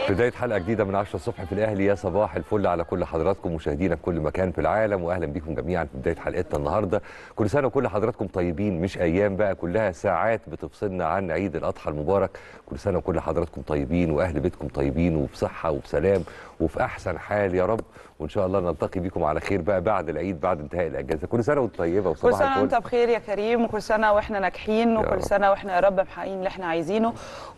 بداية حلقة جديدة من 10 الصبح في الأهلي يا صباح الفل على كل حضراتكم مشاهدينا في كل مكان في العالم وأهلا بكم جميعا في بداية حلقتنا النهاردة كل سنة وكل حضراتكم طيبين مش أيام بقى كلها ساعات بتفصلنا عن عيد الأضحى المبارك كل سنة وكل حضراتكم طيبين وأهل بيتكم طيبين وبصحة وبسلام وفي أحسن حال يا رب وإن شاء الله نلتقي بكم على خير بقى بعد العيد بعد انتهاء الأجازة كل سنة وأنت طيبة كل وصباح سنه الفل وانت بخير يا كريم وكل سنه واحنا ناجحين رب. وكل سنه واحنا يا رب محققين اللي احنا عايزينه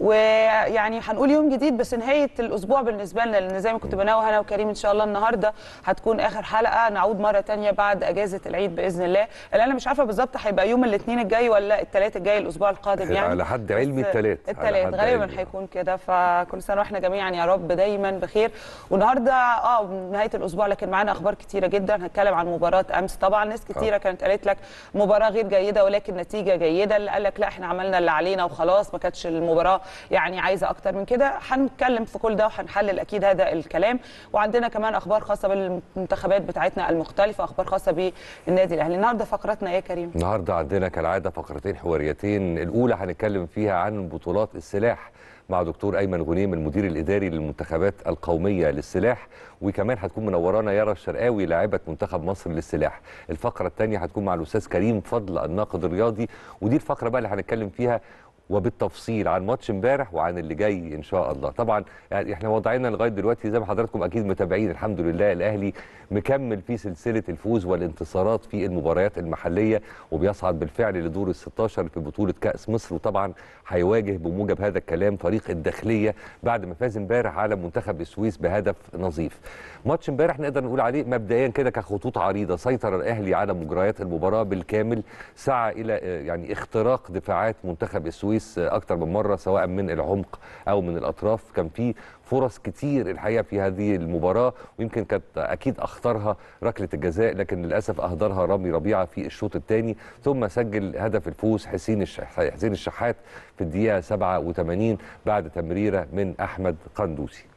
ويعني هنقول يوم جديد بس نهايه الاسبوع بالنسبه لنا لان زي ما كنت بناوي انا وكريم ان شاء الله النهارده هتكون اخر حلقه نعود مره تانية بعد اجازه العيد باذن الله اللي انا مش عارفه بالظبط هيبقى يوم الاثنين الجاي ولا الثلاث الجاي الاسبوع القادم يعني على حد علمي بس التلات. على الثلاث حد غالبا علمي. هيكون كده فكل سنه واحنا جميعا يا رب دايما بخير والنهارده اه نهايه الاسبوع لكن معانا اخبار كتيره جدا هنتكلم عن مباراه امس طبعا ناس كتيره كانت قالت لك مباراه غير جيده ولكن نتيجه جيده اللي قال لك لا احنا عملنا اللي علينا وخلاص ما كانتش المباراه يعني عايزه اكتر من كده هنتكلم في كل ده وهنحلل اكيد هذا الكلام وعندنا كمان اخبار خاصه بالمنتخبات بتاعتنا المختلفه اخبار خاصه بالنادي الاهلي النهارده فقرتنا ايه يا كريم النهارده عندنا كالعاده فقرتين حواريتين الاولى هنتكلم فيها عن بطولات السلاح مع دكتور ايمن غنيم المدير الاداري للمنتخبات القوميه للسلاح وكمان هتكون منورانا يارا الشرقاوي لاعبه منتخب مصر للسلاح الفقره الثانيه هتكون مع الاستاذ كريم فضل الناقد الرياضي ودي الفقره بقى اللي هنتكلم فيها وبالتفصيل عن ماتش امبارح وعن اللي جاي ان شاء الله طبعا يعني احنا وضعنا لغايه دلوقتي زي ما حضراتكم اكيد متابعين الحمد لله الاهلي مكمل في سلسله الفوز والانتصارات في المباريات المحليه وبيصعد بالفعل لدور ال 16 في بطوله كاس مصر وطبعا هيواجه بموجب هذا الكلام فريق الداخليه بعد ما فاز امبارح على منتخب السويس بهدف نظيف ماتش امبارح نقدر نقول عليه مبدئيا كده كخطوط عريضه سيطر الاهلي على مجريات المباراه بالكامل سعى الى آه، يعني اختراق دفاعات منتخب السويس آه، اكتر من مره سواء من العمق او من الاطراف كان في فرص كتير الحقيقه في هذه المباراه ويمكن كانت اكيد اخطرها ركله الجزاء لكن للاسف اهدرها رامي ربيعه في الشوط الثاني ثم سجل هدف الفوز حسين الش- حسين الشحات في الدقيقه 87 بعد تمريره من احمد قندوسي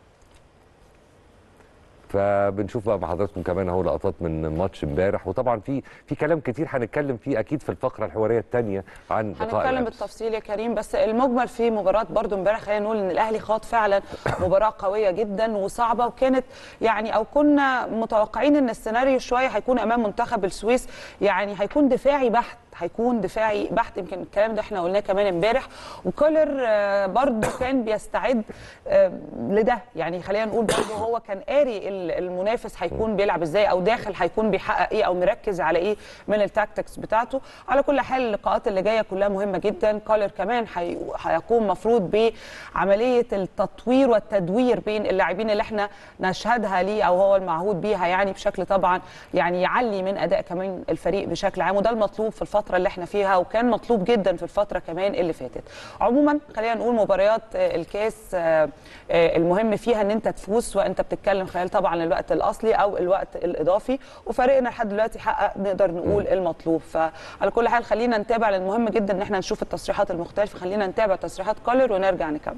فبنشوف بقى مع حضراتكم كمان اهو لقطات من ماتش امبارح وطبعا في في كلام كتير هنتكلم فيه اكيد في الفقره الحواريه الثانيه عن لقاء هنتكلم الأمس. بالتفصيل يا كريم بس المجمل في مباراه برضو امبارح خلينا نقول ان الاهلي خاض فعلا مباراه قويه جدا وصعبه وكانت يعني او كنا متوقعين ان السيناريو شويه هيكون امام منتخب السويس يعني هيكون دفاعي بحت هيكون دفاعي بحت يمكن الكلام ده احنا قلناه كمان امبارح وكولر آه، برضو كان بيستعد آه، لده يعني خلينا نقول برضو هو كان قاري ال- المنافس هيكون بيلعب ازاي او داخل هيكون بيحقق ايه او مركز على ايه من التاكتكس بتاعته على كل حال اللقاءات اللي جايه كلها مهمه جدا كولر كمان هي- هيقوم مفروض بعمليه التطوير والتدوير بين اللاعبين اللي احنا نشهدها ليه او هو المعهود بيها يعني بشكل طبعا يعني يعلي من اداء كمان الفريق بشكل عام وده المطلوب في الفتره اللي احنا فيها وكان مطلوب جدا في الفتره كمان اللي فاتت عموما خلينا نقول مباريات آه، الكاس آه، آه، المهم فيها ان انت تفوز وانت بتتكلم خلال طبعا الوقت الاصلي او الوقت الاضافي وفريقنا لحد دلوقتي حقق نقدر نقول المطلوب فعلى كل حال خلينا نتابع لان مهم جدا ان احنا نشوف التصريحات المختلفه خلينا نتابع تصريحات كولر ونرجع نكمل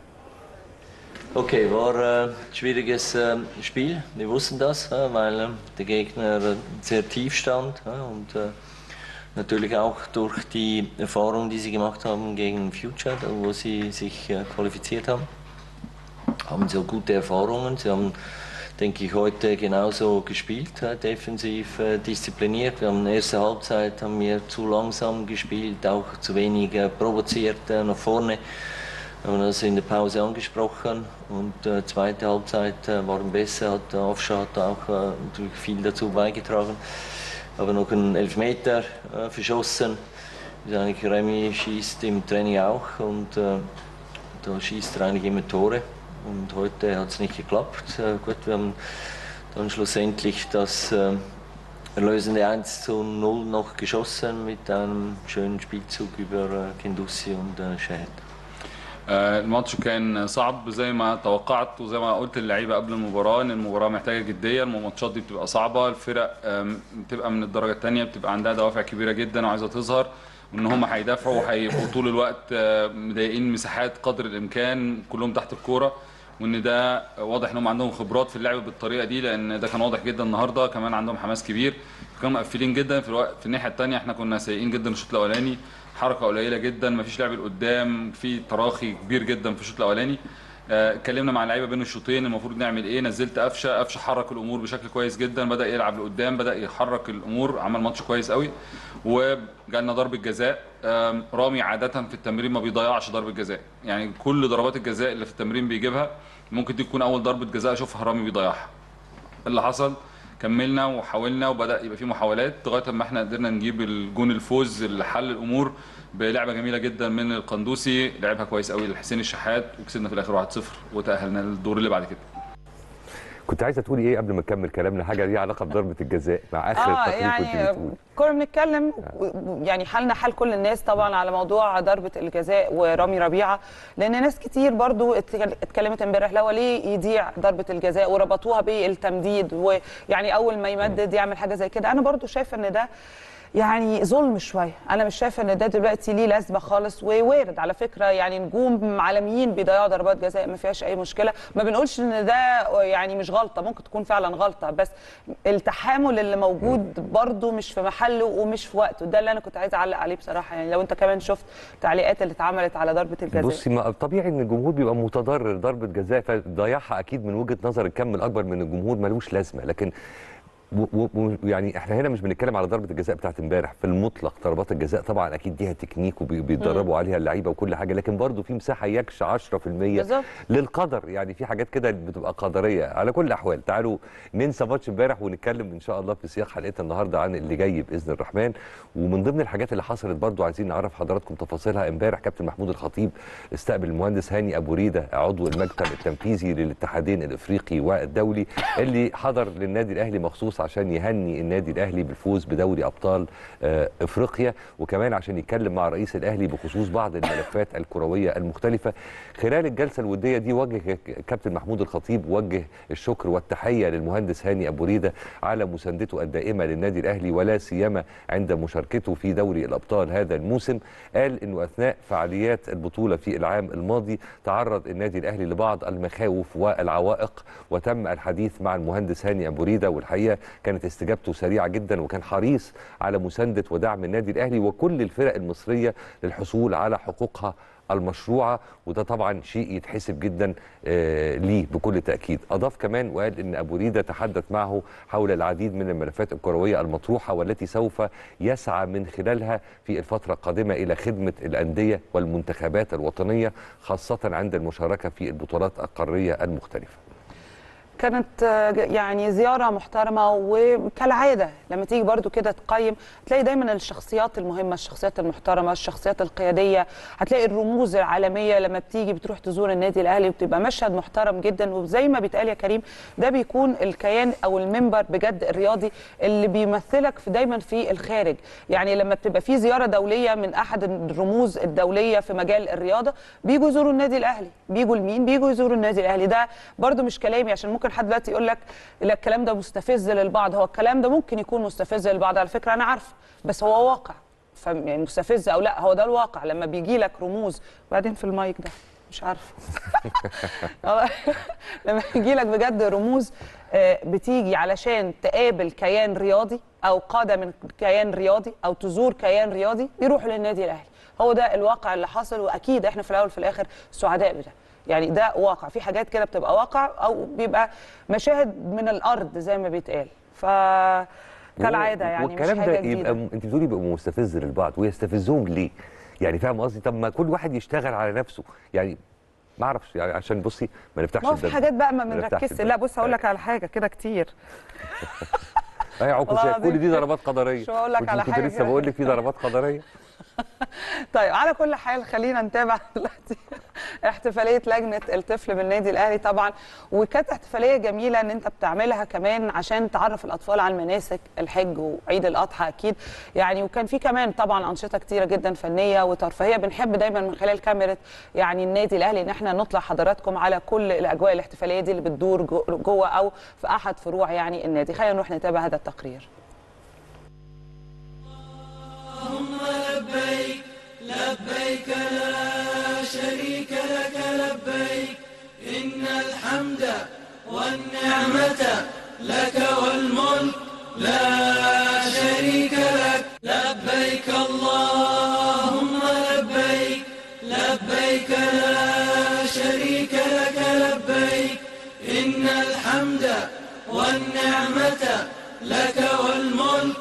Okay, war äh, ein schwieriges äh, Spiel. Wir wussten das, äh, weil äh, der Gegner äh, sehr tief stand äh, und äh, natürlich auch durch die Erfahrung, die sie gemacht haben gegen Future, da wo sie sich äh, qualifiziert haben, haben sie auch gute Erfahrungen. Sie haben, denke ich, heute genauso gespielt, äh, defensiv äh, diszipliniert. Wir haben in der ersten Halbzeit haben wir zu langsam gespielt, auch zu wenig äh, provoziert äh, nach vorne. Wir haben das in der Pause angesprochen und äh, zweite Halbzeit äh, waren besser, hat der Afscha hat auch äh, natürlich viel dazu beigetragen. Aber noch einen Elfmeter äh, verschossen. Ist eigentlich Remy schießt im Training auch und äh, da schießt er eigentlich immer Tore. Und heute hat es nicht geklappt. Äh, gut, wir haben dann schlussendlich das äh, erlösende 1 zu 0 noch geschossen mit einem schönen Spielzug über äh, Kendussi und äh, Shahed. آه، الماتش كان صعب زي ما توقعت وزي ما قلت للعيبه قبل المباراه ان المباراه محتاجه جديه الماتشات دي بتبقى صعبه الفرق آم، بتبقى من الدرجه الثانيه بتبقى عندها دوافع كبيره جدا وعايزه تظهر وان هم هيدافعوا وهيبقوا طول الوقت آه، مضايقين مساحات قدر الامكان كلهم تحت الكوره وان ده واضح ان هم عندهم خبرات في اللعب بالطريقه دي لان ده كان واضح جدا النهارده كمان عندهم حماس كبير كانوا مقفلين جدا في الوقت في الناحيه الثانيه احنا كنا سيئين جدا الشوط الاولاني حركه قليله جدا مفيش لعب لقدام في تراخي كبير جدا في الشوط الاولاني آه، اتكلمنا مع اللعيبه بين الشوطين المفروض نعمل ايه نزلت قفشه قفشه حرك الامور بشكل كويس جدا بدا يلعب لقدام بدا يحرك الامور عمل ماتش كويس قوي وجالنا ضربه جزاء آم، رامي عاده في التمرين ما بيضيعش ضربه جزاء يعني كل ضربات الجزاء اللي في التمرين بيجيبها ممكن دي تكون اول ضربه جزاء اشوفها رامي بيضيعها اللي حصل كملنا وحاولنا وبدا يبقى في محاولات لغايه ما احنا قدرنا نجيب الجون الفوز اللي حل الامور بلعبه جميله جدا من القندوسي لعبها كويس قوي لحسين الشحات وكسبنا في الاخر 1-0 وتاهلنا للدور اللي بعد كده كنت عايزه تقولي ايه قبل ما نكمل كلامنا حاجه ليها علاقه بضربه الجزاء مع اخر اه التقرير كنت يعني بتقولي كنا بنتكلم و- يعني حالنا حال كل الناس طبعا على موضوع ضربه الجزاء ورامي ربيعه لان ناس كتير برضو اتك- اتكلمت امبارح لو ليه يضيع ضربه الجزاء وربطوها بالتمديد ويعني اول ما يمدد يعمل حاجه زي كده انا برضو شايفه ان ده يعني ظلم شويه انا مش شايفه ان ده دلوقتي ليه لازمه خالص ووارد على فكره يعني نجوم عالميين بيضيعوا ضربات جزاء ما فيهاش اي مشكله ما بنقولش ان ده يعني مش غلطه ممكن تكون فعلا غلطه بس التحامل اللي موجود برضو مش في محله ومش في وقته ده اللي انا كنت عايزه اعلق عليه بصراحه يعني لو انت كمان شفت التعليقات اللي اتعملت على ضربه الجزاء بصي ما طبيعي ان الجمهور بيبقى متضرر ضربه جزاء فضيعها اكيد من وجهه نظر الكم الاكبر من الجمهور ملوش لازمه لكن و- و- و- يعني احنا هنا مش بنتكلم على ضربه الجزاء بتاعت امبارح في المطلق ضربات الجزاء طبعا اكيد ليها تكنيك وبيتدربوا عليها اللعيبه وكل حاجه لكن برضو في مساحه يكش 10% بالظبط. للقدر يعني في حاجات كده بتبقى قدريه على كل الاحوال تعالوا ننسى ماتش امبارح ونتكلم ان شاء الله في سياق حلقتنا النهارده عن اللي جاي باذن الرحمن ومن ضمن الحاجات اللي حصلت برضو عايزين نعرف حضراتكم تفاصيلها امبارح كابتن محمود الخطيب استقبل المهندس هاني ابو ريده عضو المكتب التنفيذي للاتحادين الافريقي والدولي اللي حضر للنادي الاهلي مخصوص عشان يهني النادي الاهلي بالفوز بدوري ابطال آه، افريقيا وكمان عشان يتكلم مع رئيس الاهلي بخصوص بعض الملفات الكرويه المختلفه خلال الجلسه الوديه دي وجه ك- كابتن محمود الخطيب وجه الشكر والتحيه للمهندس هاني ابو ريده على مساندته الدائمه للنادي الاهلي ولا سيما عند مشاركته في دوري الابطال هذا الموسم قال انه اثناء فعاليات البطوله في العام الماضي تعرض النادي الاهلي لبعض المخاوف والعوائق وتم الحديث مع المهندس هاني ابو ريده والحقيقه كانت استجابته سريعه جدا وكان حريص على مسانده ودعم النادي الاهلي وكل الفرق المصريه للحصول على حقوقها المشروعه وده طبعا شيء يتحسب جدا آه، ليه بكل تاكيد اضاف كمان وقال ان ابو ريده تحدث معه حول العديد من الملفات الكرويه المطروحه والتي سوف يسعى من خلالها في الفتره القادمه الى خدمه الانديه والمنتخبات الوطنيه خاصه عند المشاركه في البطولات القاريه المختلفه كانت آه، يعني زياره محترمه وكالعاده لما تيجي برضو كده تقيم تلاقي دايما الشخصيات المهمه الشخصيات المحترمه الشخصيات القياديه هتلاقي الرموز العالميه لما بتيجي بتروح تزور النادي الاهلي وبتبقى مشهد محترم جدا وزي ما بيتقال يا كريم ده بيكون الكيان او المنبر بجد الرياضي اللي بيمثلك في دايما في الخارج يعني لما بتبقى في زياره دوليه من احد الرموز الدوليه في مجال الرياضه بيجوا يزوروا النادي الاهلي بيجوا لمين بيجوا يزوروا النادي الاهلي ده برضو مش كلامي عشان ممكن حد دلوقتي يقول لك لا الكلام ده مستفز للبعض هو الكلام ده ممكن يكون مستفز للبعض على فكره انا عارفه بس هو واقع ف يعني مستفز او لا هو ده الواقع لما بيجي لك رموز وبعدين في المايك ده مش عارفه والله لما يجي لك بجد رموز آه، بتيجي علشان تقابل كيان رياضي او قاده من كيان رياضي او تزور كيان رياضي بيروحوا للنادي الاهلي هو ده الواقع اللي حصل واكيد احنا في الاول وفي الاخر سعداء بده يعني ده واقع في حاجات كده بتبقى واقع او بيبقى مشاهد من الارض زي ما بيتقال ف كالعاده يعني مش والكلام حاجه ده جديده يبقى م- انت بتقولي يبقى مستفز للبعض ويستفزهم ليه؟ يعني فاهم قصدي؟ طب ما كل واحد يشتغل على نفسه يعني ما اعرفش يعني عشان بصي ما نفتحش ما هو في الباب. حاجات بقى ما ما نفتحش بنركزش الباب. لا بص هقول لك على حاجه كده كتير اي عكوسات والله كل دي العظيم. ضربات قدريه شو أقول لك كنت- على كنت حاجة لسه كده؟ بقول لك في ضربات قدريه طيب على كل حال خلينا نتابع دلوقتي احتفاليه لجنه الطفل بالنادي الاهلي طبعا وكانت احتفاليه جميله ان انت بتعملها كمان عشان تعرف الاطفال على مناسك الحج وعيد الاضحى اكيد يعني وكان في كمان طبعا انشطه كتيره جدا فنيه وترفيهيه بنحب دايما من خلال كاميرا يعني النادي الاهلي ان احنا نطلع حضراتكم على كل الاجواء الاحتفاليه دي اللي بتدور جو- جوه او في احد فروع يعني النادي خلينا نروح نتابع هذا التقرير لبيك لا شريك لك لبيك إن الحمد والنعمة لك والملك لا شريك لك لبيك اللهم لبيك لبيك لا شريك لك والنعمة لك والملك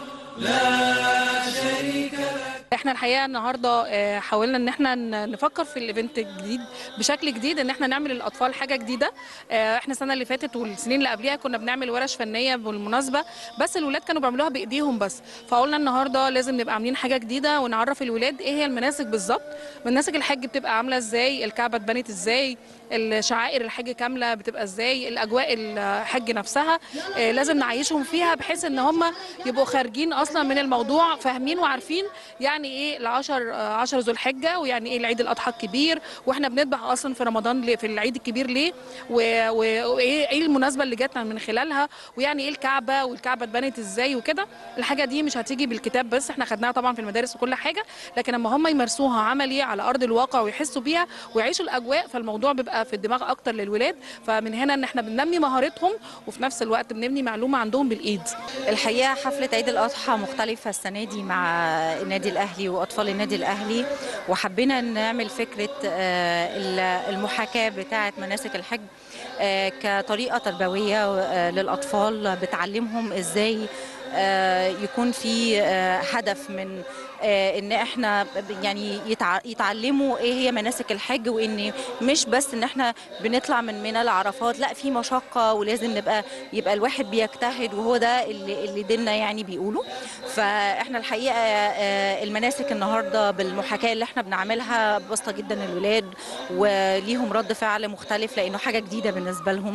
لا شريك لك احنا الحقيقه النهارده آه، حاولنا ان احنا ن- نفكر في الايفنت الجديد بشكل جديد ان احنا نعمل للاطفال حاجه جديده آه، احنا السنه اللي فاتت والسنين اللي قبليها كنا بنعمل ورش فنيه بالمناسبه بس الولاد كانوا بيعملوها بايديهم بس فقلنا النهارده لازم نبقى عاملين حاجه جديده ونعرف الولاد ايه هي المناسك بالظبط مناسك الحج بتبقى عامله ازاي الكعبه اتبنت ازاي الشعائر الحج كامله بتبقى ازاي الاجواء الحج نفسها آه، لازم نعيشهم فيها بحيث ان هم يبقوا خارجين اصلا من الموضوع فاهمين وعارفين يعني ايه العشر آه، عشر ذو الحجه ويعني ايه العيد الاضحى الكبير واحنا بنذبح اصلا في رمضان ليه في العيد الكبير ليه و- و- وايه ايه المناسبه اللي جاتنا من خلالها ويعني ايه الكعبه والكعبه اتبنت ازاي وكده الحاجه دي مش هتيجي بالكتاب بس احنا خدناها طبعا في المدارس وكل حاجه لكن اما هم يمارسوها عملي على ارض الواقع ويحسوا بيها ويعيشوا الاجواء فالموضوع بيبقى في الدماغ اكتر للولاد فمن هنا ان احنا بننمي مهارتهم وفي نفس الوقت بنبني معلومه عندهم بالايد الحقيقه حفله عيد الاضحى مختلفه السنه دي مع النادي الاهلي واطفال النادي الاهلي وحبينا نعمل فكره آه، ال- المحاكاه بتاعه مناسك الحج آه، كطريقه تربويه آه، للاطفال بتعلمهم ازاي آه، يكون في آه، هدف من آه، ان احنا ب- يعني يتع- يتعلموا ايه هي مناسك الحج وان مش بس ان احنا بنطلع من منى لعرفات لا في مشقه ولازم نبقى يبقى الواحد بيجتهد وهو ده اللي اللي ديننا يعني بيقوله فاحنا الحقيقه آه، المناسك النهارده بالمحاكاه اللي احنا بنعملها بسيطه جدا للولاد وليهم رد فعل مختلف لانه حاجه جديده بالنسبه لهم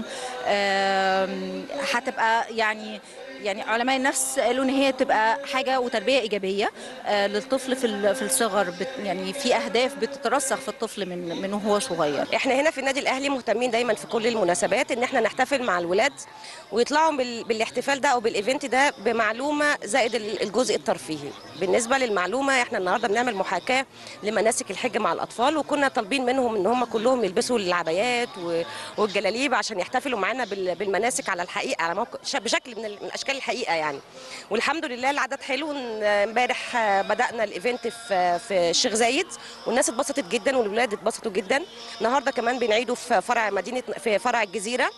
آم، هتبقى يعني يعني علماء النفس قالوا ان هي تبقى حاجه وتربيه ايجابيه آه، للطفل في ال- في الصغر بت يعني في اهداف بتترسخ في الطفل من من وهو صغير احنا هنا في النادي الاهلي مهتمين دايما في كل المناسبات ان احنا نحتفل مع الولاد ويطلعوا بال- بالاحتفال ده او بالايفنت ده بمعلومه زائد ال- الجزء الترفيهي بالنسبه للمعلومه احنا النهارده بنعمل محاكاه لمناسك الحج مع الاطفال وكنا طالبين منهم ان هم كلهم يلبسوا العبايات و- والجلاليب عشان يحتفلوا معانا بال- بالمناسك على الحقيقه على موقع ش- بشكل من ال- من اشكال الحقيقه يعني والحمد لله العدد حلو إن امبارح آه، بدانا الايفنت في في الشيخ زايد والناس اتبسطت جدا والولاد اتبسطوا جدا النهارده كمان بنعيده في فرع مدينه في فرع الجزيره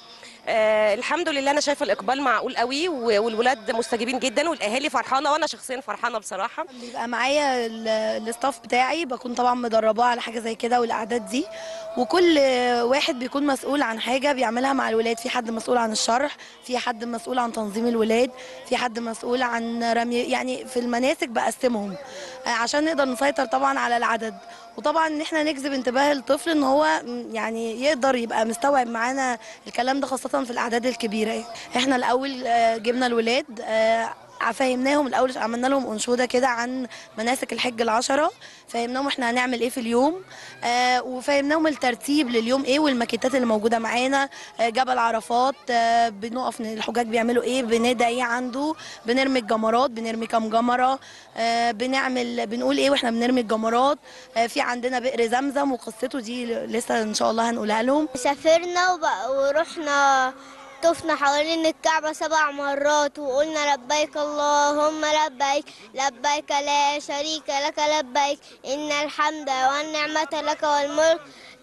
آه الحمد لله انا شايفه الاقبال معقول قوي و- والولاد مستجيبين جدا والاهالي فرحانه وانا شخصيا فرحانه بصراحه بيبقى معايا ال- الاستاف بتاعي بكون طبعا مدرباه على حاجه زي كده والاعداد دي وكل واحد بيكون مسؤول عن حاجه بيعملها مع الولاد في حد مسؤول عن الشرح في حد مسؤول عن تنظيم الولاد في حد مسؤول عن رمي يعني في المناسك بقسمهم آه، عشان نقدر نسيطر طبعا على العدد وطبعا ان احنا نجذب انتباه الطفل ان هو م، يعني يقدر يبقى مستوعب معانا الكلام ده خاصه في الاعداد الكبيره يعني. احنا الاول آه، جبنا الولاد آه، فهمناهم الاول عملنا لهم انشوده كده عن مناسك الحج العشره فهمناهم احنا هنعمل ايه في اليوم آه وفهمناهم الترتيب لليوم ايه والماكيتات اللي موجوده معانا آه جبل عرفات آه بنقف الحجاج بيعملوا ايه بندعي ايه عنده بنرمي الجمرات بنرمي كام جمره آه بنعمل بنقول ايه واحنا بنرمي الجمرات آه في عندنا بئر زمزم وقصته دي لسه ان شاء الله هنقولها لهم سافرنا وب- ورحنا طفنا حوالين الكعبة سبع مرات وقلنا لبيك اللهم لبيك لبيك لا شريك لك لبيك إن الحمد والنعمة لك والملك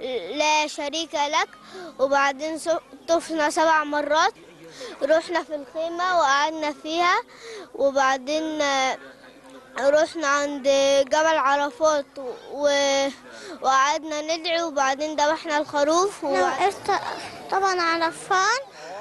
لا شريك لك وبعدين س- طفنا سبع مرات رحنا في الخيمة وقعدنا فيها وبعدين آه، رحنا عند جبل عرفات و... وقعدنا ندعي وبعدين ذبحنا الخروف و... وقفت طبعا عرفان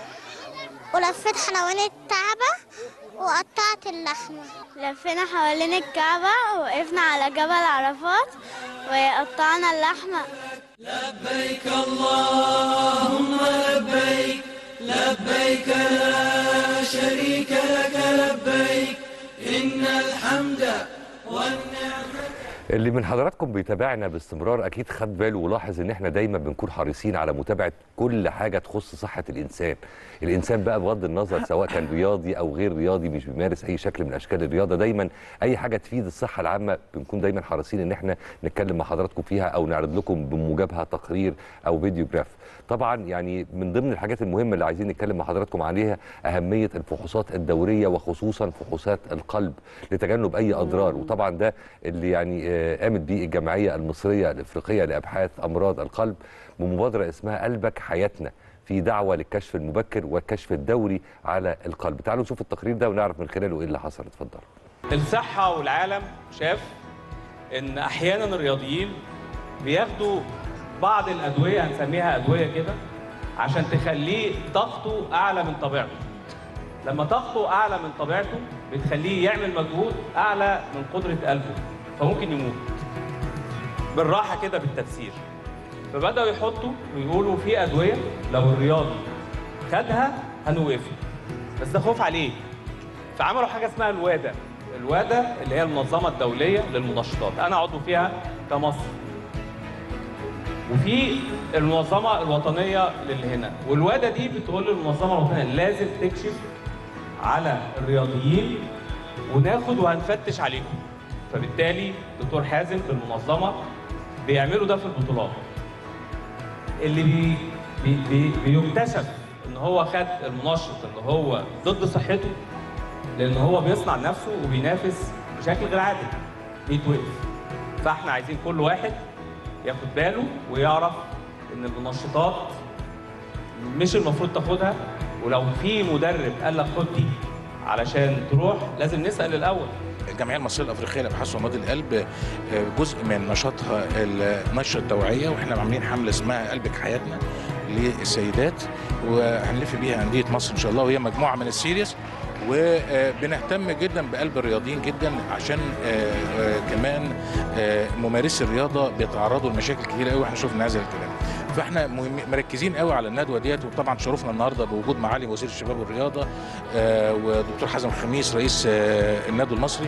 ولفيت حلواني الكعبة وقطعت اللحمة لفينا حوالين الكعبة وقفنا على جبل عرفات وقطعنا اللحمة لبيك اللهم لبيك لبيك لا شريك لك لبيك إن الحمد والنعمة اللي من حضراتكم بيتابعنا باستمرار اكيد خد باله ولاحظ ان احنا دايما بنكون حريصين على متابعه كل حاجه تخص صحه الانسان الانسان بقى بغض النظر سواء كان رياضي او غير رياضي مش بيمارس اي شكل من اشكال الرياضه دايما اي حاجه تفيد الصحه العامه بنكون دايما حريصين ان احنا نتكلم مع حضراتكم فيها او نعرض لكم بموجبها تقرير او فيديو جراف طبعا يعني من ضمن الحاجات المهمه اللي عايزين نتكلم مع حضراتكم عليها اهميه الفحوصات الدوريه وخصوصا فحوصات القلب لتجنب اي اضرار وطبعا ده اللي يعني آه، قامت بيه الجمعيه المصريه الافريقيه لابحاث امراض القلب بمبادره اسمها قلبك حياتنا في دعوه للكشف المبكر والكشف الدوري على القلب تعالوا نشوف التقرير ده ونعرف من خلاله ايه اللي حصل اتفضل الصحة والعالم شاف إن أحيانا الرياضيين بياخدوا بعض الأدوية هنسميها أدوية كده عشان تخليه ضغطه أعلى من طبيعته. لما ضغطه أعلى من طبيعته بتخليه يعمل مجهود أعلى من قدرة قلبه فممكن يموت. بالراحة كده بالتفسير. فبدأوا يحطوا ويقولوا في أدوية لو الرياضي خدها هنوقفه. بس ده خوف عليه. فعملوا حاجه اسمها الوادا الوادا اللي هي المنظمه الدوليه للمنشطات انا عضو فيها كمصر وفي المنظمه الوطنيه للهنا والوادا دي بتقول للمنظمه الوطنيه لازم تكشف على الرياضيين وناخد وهنفتش عليكم فبالتالي دكتور حازم في المنظمه بيعملوا ده في البطولات اللي بي بي بي بيكتشف ان هو خد المنشط اللي هو ضد صحته لان هو بيصنع نفسه وبينافس بشكل غير عادل بيتوقف فاحنا عايزين كل واحد ياخد باله ويعرف ان المنشطات مش المفروض تاخدها ولو في مدرب قال لك خد دي علشان تروح لازم نسال الاول الجمعيه المصريه الافريقيه لابحاث وامراض القلب آه، جزء من نشاطها ال- نشر التوعيه واحنا عاملين حمله اسمها قلبك حياتنا للسيدات وهنلف بيها انديه مصر ان شاء الله وهي مجموعه من السيريس وبنهتم جدا بقلب الرياضيين جدا عشان آه، آه، كمان آه، ممارسي الرياضه بيتعرضوا لمشاكل كتير قوي احنا شفنا هذا الكلام فاحنا مهم مركزين قوي على الندوه ديت وطبعا شرفنا النهارده بوجود معالي وزير الشباب والرياضه آه، ودكتور حازم خميس رئيس آه، النادي المصري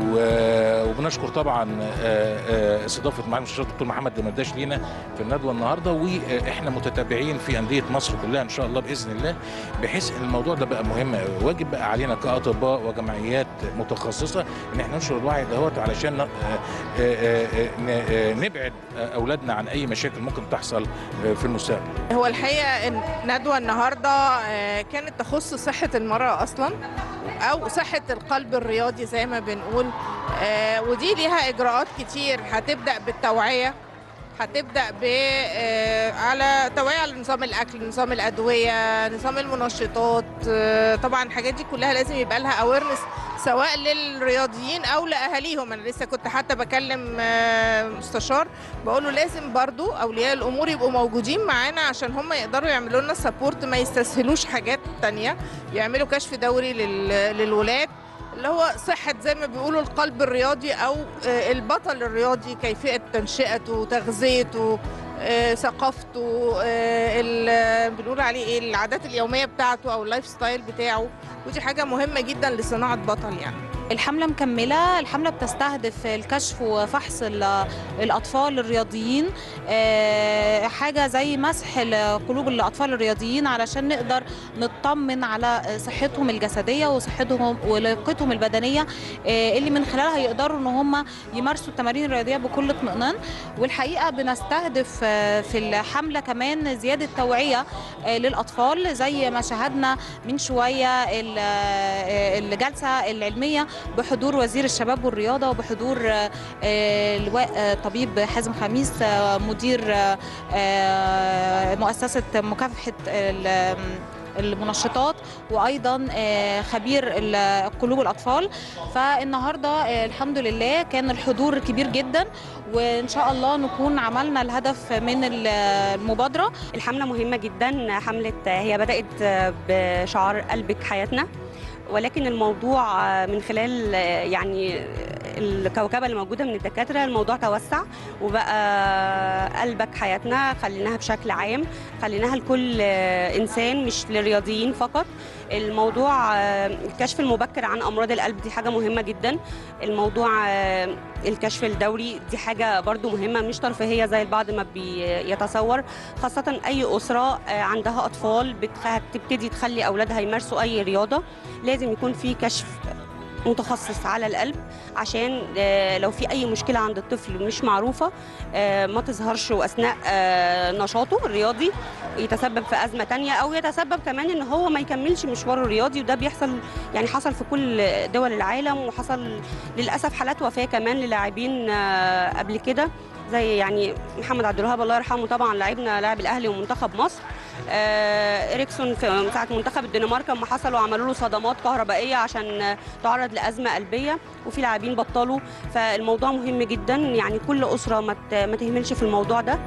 و- وبنشكر طبعا آه، آه، استضافه معالي المستشار الدكتور محمد دمرداش لينا في الندوه النهارده واحنا متتابعين في انديه مصر كلها ان شاء الله باذن الله بحيث ان الموضوع ده بقى مهم قوي واجب بقى علينا كاطباء وجمعيات متخصصه ان احنا ننشر الوعي دهوت علشان ن- آه، آه، آه، ن- آه، نبعد آه، اولادنا عن اي مشاكل ممكن تحصل آه، في المستقبل هو الحقيقه الندوه النهارده آه، كانت تخص صحه المراه اصلا او صحه القلب الرياضي زي ما بنقول آه، ودي ليها اجراءات كتير هتبدا بالتوعيه هتبدا ب آه، على توعيه على نظام الاكل نظام الادويه نظام المنشطات آه، طبعا الحاجات دي كلها لازم يبقى لها اويرنس سواء للرياضيين او لاهاليهم انا لسه كنت حتى بكلم آه، مستشار بقول له لازم برضو اولياء الامور يبقوا موجودين معانا عشان هم يقدروا يعملوا لنا سبورت ما يستسهلوش حاجات تانية يعملوا كشف دوري لل- للولاد اللي هو صحة زي ما بيقولوا القلب الرياضي أو آه، البطل الرياضي كيفية تنشئته تغذيته آه، ثقافته آه، ال- بنقول عليه ايه العادات اليومية بتاعته أو اللايف ستايل بتاعه ودي حاجة مهمة جدا لصناعة بطل يعني الحملة مكملة الحملة بتستهدف الكشف وفحص ال- الأطفال الرياضيين آه، حاجة زي مسح ال- قلوب الأطفال الرياضيين علشان نقدر نطمن على صحتهم الجسدية وصحتهم ولياقتهم البدنية آه، اللي من خلالها يقدروا ان هم يمارسوا التمارين الرياضية بكل اطمئنان والحقيقة بنستهدف آه، في الحملة كمان زيادة توعية آه، للأطفال زي ما شاهدنا من شوية ال- آه، الجلسة العلمية بحضور وزير الشباب والرياضة وبحضور آه، آه، اللواء آه، طبيب حازم خميس آه، مدير آه، آه، مؤسسة مكافحة ال- المنشطات وايضا آه، خبير ال- قلوب الاطفال فالنهارده آه، الحمد لله كان الحضور كبير جدا وان شاء الله نكون عملنا الهدف من ال- المبادره الحملة مهمة جدا حملة هي بدأت بشعار قلبك حياتنا ولكن الموضوع من خلال يعني الكوكبة اللي موجودة من الدكاترة الموضوع توسع وبقى قلبك حياتنا خليناها بشكل عام خليناها لكل إنسان مش للرياضيين فقط الموضوع الكشف المبكر عن أمراض القلب دي حاجة مهمة جدا الموضوع الكشف الدوري دي حاجة برضو مهمة مش ترفيهية زي البعض ما بيتصور خاصة أي أسرة عندها أطفال بتخ- بتبتدي تخلي أولادها يمارسوا أي رياضة لازم يكون في كشف متخصص على القلب عشان آه، لو في اي مشكله عند الطفل مش معروفه آه، ما تظهرش واثناء آه، نشاطه الرياضي يتسبب في ازمه تانية او يتسبب كمان ان هو ما يكملش مشواره الرياضي وده بيحصل يعني حصل في كل دول العالم وحصل للاسف حالات وفاه كمان للاعبين آه، قبل كده زي يعني محمد عبد الوهاب الله يرحمه طبعا لاعبنا لاعب الاهلي ومنتخب مصر آه، اريكسون في ساعه منتخب الدنمارك لما حصلوا عملوا له صدمات كهربائيه عشان آه، تعرض لازمه قلبيه وفي لاعبين بطلوا فالموضوع مهم جدا يعني كل اسره ما ت- ما تهملش في الموضوع ده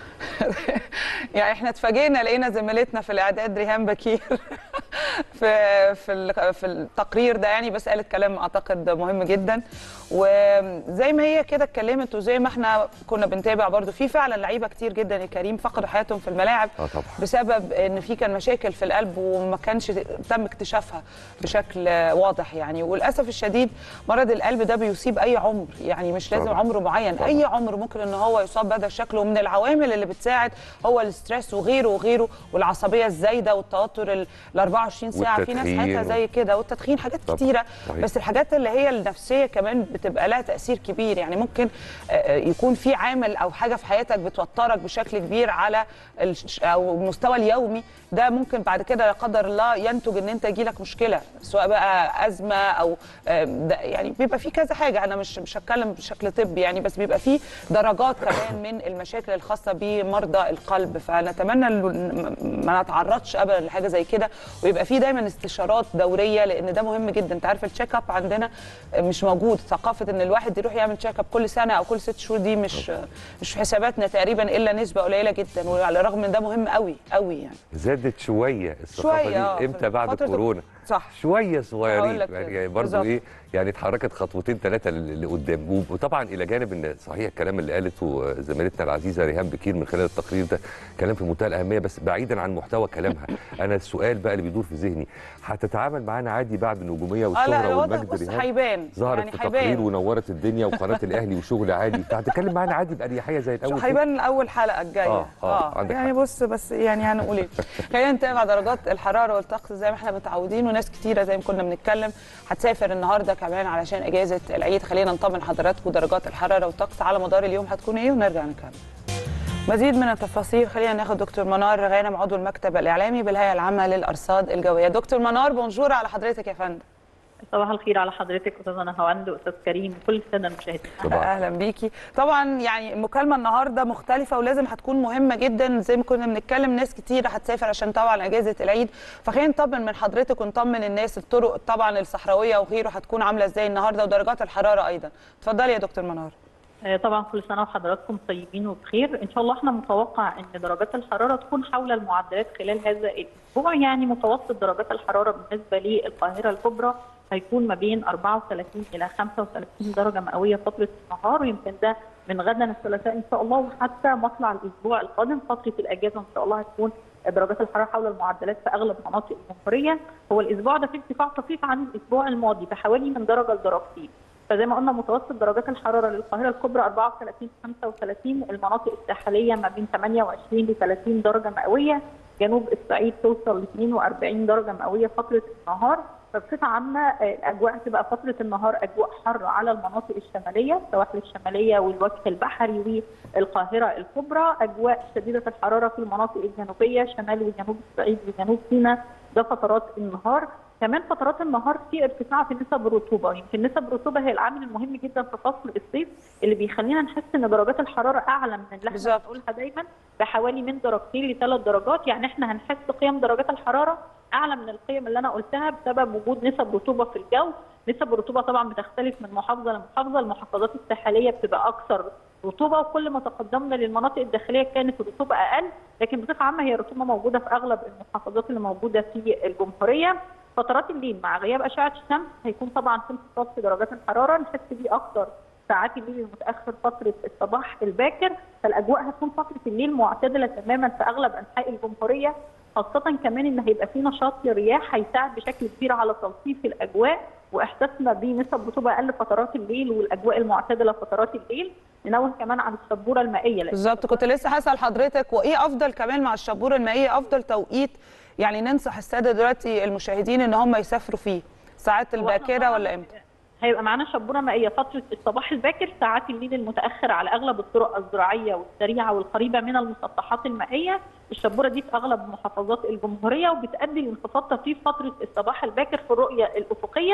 يعني احنا اتفاجئنا لقينا زميلتنا في الاعداد ريهام بكير في في ال- في التقرير ده يعني بس قالت كلام اعتقد مهم جدا وزي ما هي كده اتكلمت وزي ما احنا كنا بنتابع برضو في فعلا لعيبه كتير جدا يا كريم فقدوا حياتهم في الملاعب اه طبعا بسبب ان في كان مشاكل في القلب وما كانش تم اكتشافها بشكل واضح يعني وللاسف الشديد مرض القلب ده بيصيب اي عمر يعني مش لازم طبعا. عمر معين اي عمر ممكن ان هو يصاب بهذا الشكل ومن العوامل اللي بتساعد هو الاسترس وغيره وغيره والعصبيه الزايده والتوتر ال 24 ساعه في ناس والتدخين حياتها و- زي كده والتدخين حاجات طبعا. كتيره صحيح. بس الحاجات اللي هي النفسيه كمان بتبقى لها تاثير كبير يعني ممكن آه، آه، يكون في عامل او حاجه في حياتك بتوترك بشكل كبير على الش- او المستوى اليومي ده ممكن بعد كده لا قدر الله ينتج ان انت يجيلك مشكله سواء بقى ازمه او آه، ده يعني بيبقى في كذا حاجه انا مش مش هتكلم بشكل طبي يعني بس بيبقى في درجات كمان من المشاكل الخاصه بمرضى القلب فنتمنى إنه ما نتعرضش ابدا لحاجه زي كده ويبقى في دايما استشارات دوريه لان ده مهم جدا انت عارف التشيك اب عندنا مش موجود ثقافه ان الواحد يروح يعمل تشيك اب كل سنه او كل ست شهور دي مش مش في حساباتنا تقريبا الا نسبه قليله جدا وعلى الرغم من ده مهم قوي قوي يعني زادت شويه الثقافه شوية، آه، دي في امتى بعد فترة كورونا صح شويه هقول صغيرين لك يعني, كده. يعني برضه بالظبط. ايه يعني اتحركت خطوتين ثلاثه اللي قدام وطبعا الى جانب ان صحيح الكلام اللي قالته زميلتنا العزيزه ريهام بكير من خلال التقرير ده كلام في منتهى الاهميه بس بعيدا عن محتوى كلامها انا السؤال بقى اللي بيدور في ذهني هتتعامل معانا عادي بعد النجوميه اه لا والشهره لا واضح والمجد بص ريهام هيبان ظهرت يعني في تقرير هيبان ونورت الدنيا وقناه الاهلي وشغل عادي فهتتكلم معانا عادي باريحيه زي الاول كده؟ هيبان اول حلقه الجايه آه، آه، عندك يعني بص بس يعني هنقول ايه خلينا نتابع درجات الحراره والطقس زي ما احنا متعودين وناس كتيره زي ما كنا بنتكلم هتسافر النهارده كمان علشان اجازه العيد خلينا نطمن حضراتكم درجات الحراره والطقس على مدار اليوم هتكون ايه ونرجع نكمل مزيد من التفاصيل خلينا ناخد دكتور منار غانم عضو المكتب الاعلامي بالهيئه العامه للارصاد الجويه دكتور منار بونجور على حضرتك يا فندم صباح الخير على حضرتك استاذه نهاوند واستاذ كريم وكل الساده المشاهدين اهلا بيكي طبعا يعني المكالمه النهارده مختلفه ولازم هتكون مهمه جدا زي ما كنا بنتكلم ناس كتير هتسافر عشان طبعا اجازه العيد فخلينا نطمن من حضرتك ونطمن الناس الطرق طبعا الصحراويه وغيره هتكون عامله ازاي النهارده ودرجات الحراره ايضا اتفضلي يا دكتور منار آه، طبعا كل سنه وحضراتكم طيبين وبخير ان شاء الله احنا متوقع ان درجات الحراره تكون حول المعدلات خلال هذا الاسبوع يعني متوسط درجات الحراره بالنسبه للقاهره الكبرى هيكون ما بين 34 الى 35 درجه مئويه فتره النهار ويمكن ده من غدا الثلاثاء ان شاء الله وحتى مطلع الاسبوع القادم فتره الاجازه ان شاء الله هتكون درجات الحراره حول المعدلات في اغلب مناطق الجمهوريه هو الاسبوع ده فيه ارتفاع طفيف عن الاسبوع الماضي بحوالي من درجه لدرجتين فزي ما قلنا متوسط درجات الحراره للقاهره الكبرى 34 35 المناطق الساحليه ما بين 28 ل 30 درجه مئويه جنوب الصعيد توصل ل 42 درجه مئويه فتره النهار فبصفه عامه آه، الاجواء هتبقى فتره النهار اجواء حر على المناطق الشماليه السواحل الشماليه والوجه البحري والقاهره الكبرى اجواء شديده الحراره في المناطق الجنوبيه شمال وجنوب الصعيد وجنوب سيناء ده فترات النهار كمان فترات النهار في ارتفاع في نسب الرطوبه يمكن نسب الرطوبه هي العامل المهم جدا في فصل الصيف اللي بيخلينا نحس ان درجات الحراره اعلى من اللي احنا بنقولها دايما بحوالي من درجتين لثلاث درجات يعني احنا هنحس قيم درجات الحراره اعلى من القيم اللي انا قلتها بسبب وجود نسب رطوبه في الجو نسب الرطوبه طبعا بتختلف من محافظه لمحافظه المحافظات الساحليه بتبقى اكثر رطوبه وكل ما تقدمنا للمناطق الداخليه كانت الرطوبه اقل لكن بصفه عامه هي الرطوبه موجوده في اغلب المحافظات اللي موجوده في الجمهوريه فترات الليل مع غياب اشعه الشمس هيكون طبعا في انخفاض في درجات الحراره نحس بيه اكتر ساعات الليل المتاخر فتره الصباح الباكر فالاجواء هتكون فتره الليل معتدله تماما في اغلب انحاء الجمهوريه خاصة كمان ان هيبقى في نشاط للرياح هيساعد بشكل كبير على تلطيف الاجواء واحساسنا بنسب رطوبه اقل فترات الليل والاجواء المعتدله فترات الليل ننوه كمان عن الشبوره المائيه لأن بالظبط كنت لسه هسال حضرتك وايه افضل كمان مع الشبوره المائيه افضل توقيت يعني ننصح الساده دلوقتي المشاهدين ان هم يسافروا فيه ساعات الباكره ولا امتى هيبقى معانا شبوره مائيه فتره الصباح الباكر ساعات الليل المتاخر على اغلب الطرق الزراعيه والسريعه والقريبه من المسطحات المائيه الشبوره دي في اغلب محافظات الجمهوريه وبتؤدي لانخفاض طفيف فتره الصباح الباكر في الرؤيه الافقيه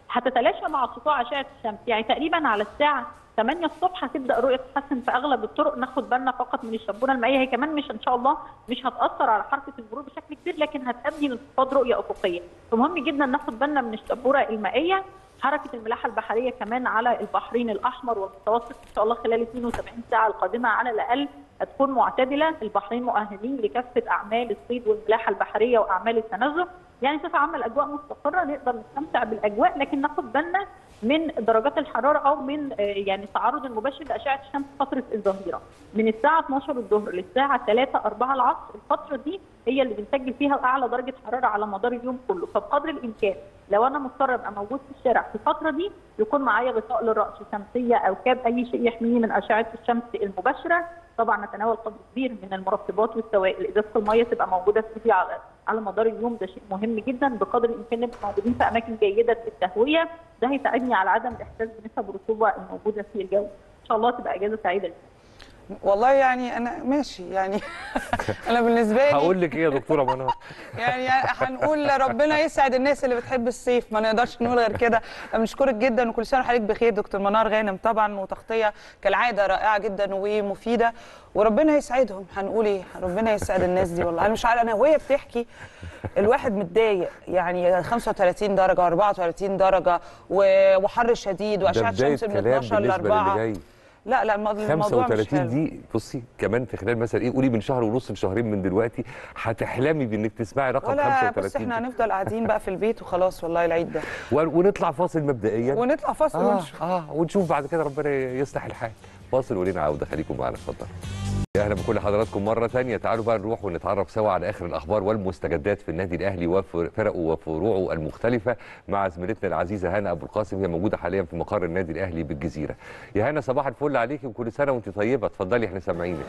هتتلاشى مع سطوع اشعه الشمس يعني تقريبا على الساعه 8 الصبح هتبدا الرؤيه تتحسن في اغلب الطرق ناخد بالنا فقط من الشبونه المائيه هي كمان مش ان شاء الله مش هتاثر على حركه المرور بشكل كبير لكن هتؤدي لانخفاض رؤيه افقيه فمهم جدا ناخد بالنا من الشبوره المائيه حركه الملاحه البحريه كمان على البحرين الاحمر والمتوسط ان شاء الله خلال 72 ساعه القادمه على الاقل هتكون معتدله البحرين مؤهلين لكافه اعمال الصيد والملاحه البحريه واعمال التنزه يعني بصفه عامه الاجواء مستقره نقدر نستمتع بالاجواء لكن ناخد بالنا من درجات الحراره او من آه، يعني التعرض المباشر لاشعه الشمس فتره الظهيره من الساعه 12 الظهر للساعه 3 4 العصر الفتره دي هي اللي بنسجل فيها اعلى درجه حراره على مدار اليوم كله فبقدر الامكان لو انا مضطر ابقى موجود في الشارع في الفتره دي يكون معايا غطاء للراس شمسيه او كاب اي شيء يحميني من اشعه الشمس المباشره طبعا نتناول قدر كبير من المرطبات والسوائل ازازه الميه تبقى موجوده في ايدي على على مدار اليوم ده شيء مهم جدا بقدر الامكان نبقى موجودين في اماكن جيده التهويه ده هيساعدني على عدم الاحساس بنسب الرطوبه الموجوده في الجو ان شاء الله تبقى اجازه سعيده لينا. والله يعني انا ماشي يعني انا بالنسبه لي هقول لك ايه يا دكتوره منار يعني هنقول ربنا يسعد الناس اللي بتحب الصيف ما نقدرش نقول غير كده بنشكرك جدا وكل سنه وحضرتك بخير دكتور منار غانم طبعا وتغطيه كالعاده رائعه جدا ومفيده وربنا يسعدهم هنقول ايه ربنا يسعد الناس دي والله انا مش عارفه انا وهي بتحكي الواحد متضايق يعني 35 درجه 34 درجه و- وحر شديد ده واشعه بدايه الشمس من كلام 12 ل بالنسبه للي 4 جاي لا لا الموضوع الموضوع مش 35 حلو دي بصي كمان في خلال مثلا ايه قولي من شهر ونص لشهرين من دلوقتي هتحلمي بانك تسمعي رقم ولا بص 35 احنا دي. هنفضل قاعدين بقى في البيت وخلاص والله العيد ده و- ونطلع فاصل مبدئيا ونطلع فاصل آه ونشوف اه ونشوف بعد كده ربنا يصلح الحال فاصل ولينا عوده خليكم معانا اتفضل يا اهلا بكل حضراتكم مره ثانيه تعالوا بقى نروح ونتعرف سوا على اخر الاخبار والمستجدات في النادي الاهلي وفرقه وفروعه المختلفه مع زميلتنا العزيزه هنا ابو القاسم هي موجوده حاليا في مقر النادي الاهلي بالجزيره يا هنا صباح الفل عليكي وكل سنه وانت طيبه اتفضلي احنا سامعينك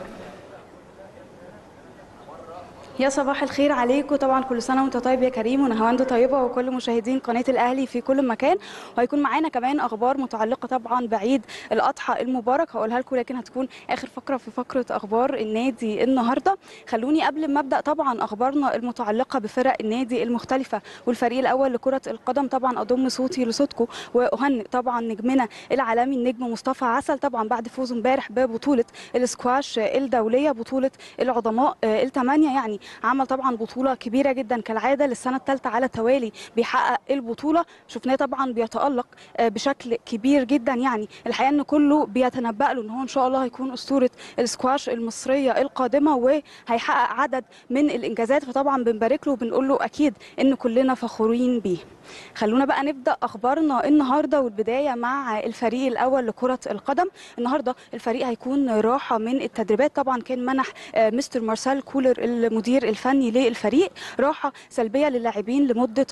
يا صباح الخير عليكم طبعا كل سنه وانت طيب يا كريم ونهاوند طيبه وكل مشاهدين قناه الاهلي في كل مكان وهيكون معانا كمان اخبار متعلقه طبعا بعيد الاضحى المبارك هقولها لكم لكن هتكون اخر فقره في فقره اخبار النادي النهارده خلوني قبل ما ابدا طبعا اخبارنا المتعلقه بفرق النادي المختلفه والفريق الاول لكره القدم طبعا اضم صوتي لصوتكم واهنئ طبعا نجمنا العالمي النجم مصطفى عسل طبعا بعد فوزه امبارح ببطوله السكواش الدوليه بطوله العظماء الثمانيه يعني عمل طبعا بطوله كبيره جدا كالعاده للسنه الثالثه على التوالي بيحقق البطوله شفناه طبعا بيتالق آه، بشكل كبير جدا يعني الحقيقه ان كله بيتنبأ له ان هو ان شاء الله هيكون اسطوره السكواش المصريه القادمه وهيحقق عدد من الانجازات فطبعا بنبارك له وبنقول له اكيد ان كلنا فخورين بيه خلونا بقى نبدا اخبارنا النهارده والبدايه مع الفريق الاول لكره القدم النهارده الفريق هيكون راحه من التدريبات طبعا كان منح آه، مستر مارسيل كولر المدير الفني للفريق راحه سلبيه للاعبين لمده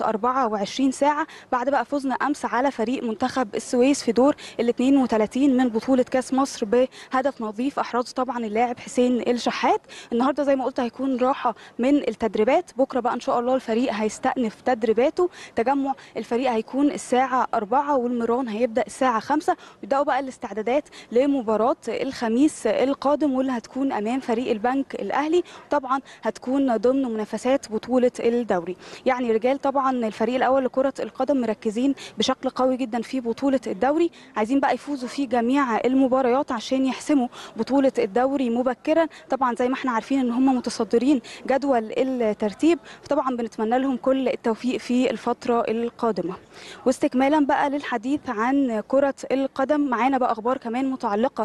24 ساعه بعد بقى فوزنا امس على فريق منتخب السويس في دور ال 32 من بطوله كاس مصر بهدف نظيف احرزه طبعا اللاعب حسين الشحات النهارده زي ما قلت هيكون راحه من التدريبات بكره بقى ان شاء الله الفريق هيستأنف تدريباته تجمع الفريق هيكون الساعه 4 والمران هيبدا الساعه 5 ويبداوا بقى الاستعدادات لمباراه الخميس القادم واللي هتكون امام فريق البنك الاهلي طبعا هتكون ضمن منافسات بطوله الدوري يعني رجال طبعا الفريق الاول لكره القدم مركزين بشكل قوي جدا في بطوله الدوري عايزين بقى يفوزوا في جميع المباريات عشان يحسموا بطوله الدوري مبكرا طبعا زي ما احنا عارفين ان هم متصدرين جدول الترتيب فطبعا بنتمنى لهم كل التوفيق في الفتره القادمه واستكمالا بقى للحديث عن كره القدم معانا بقى اخبار كمان متعلقه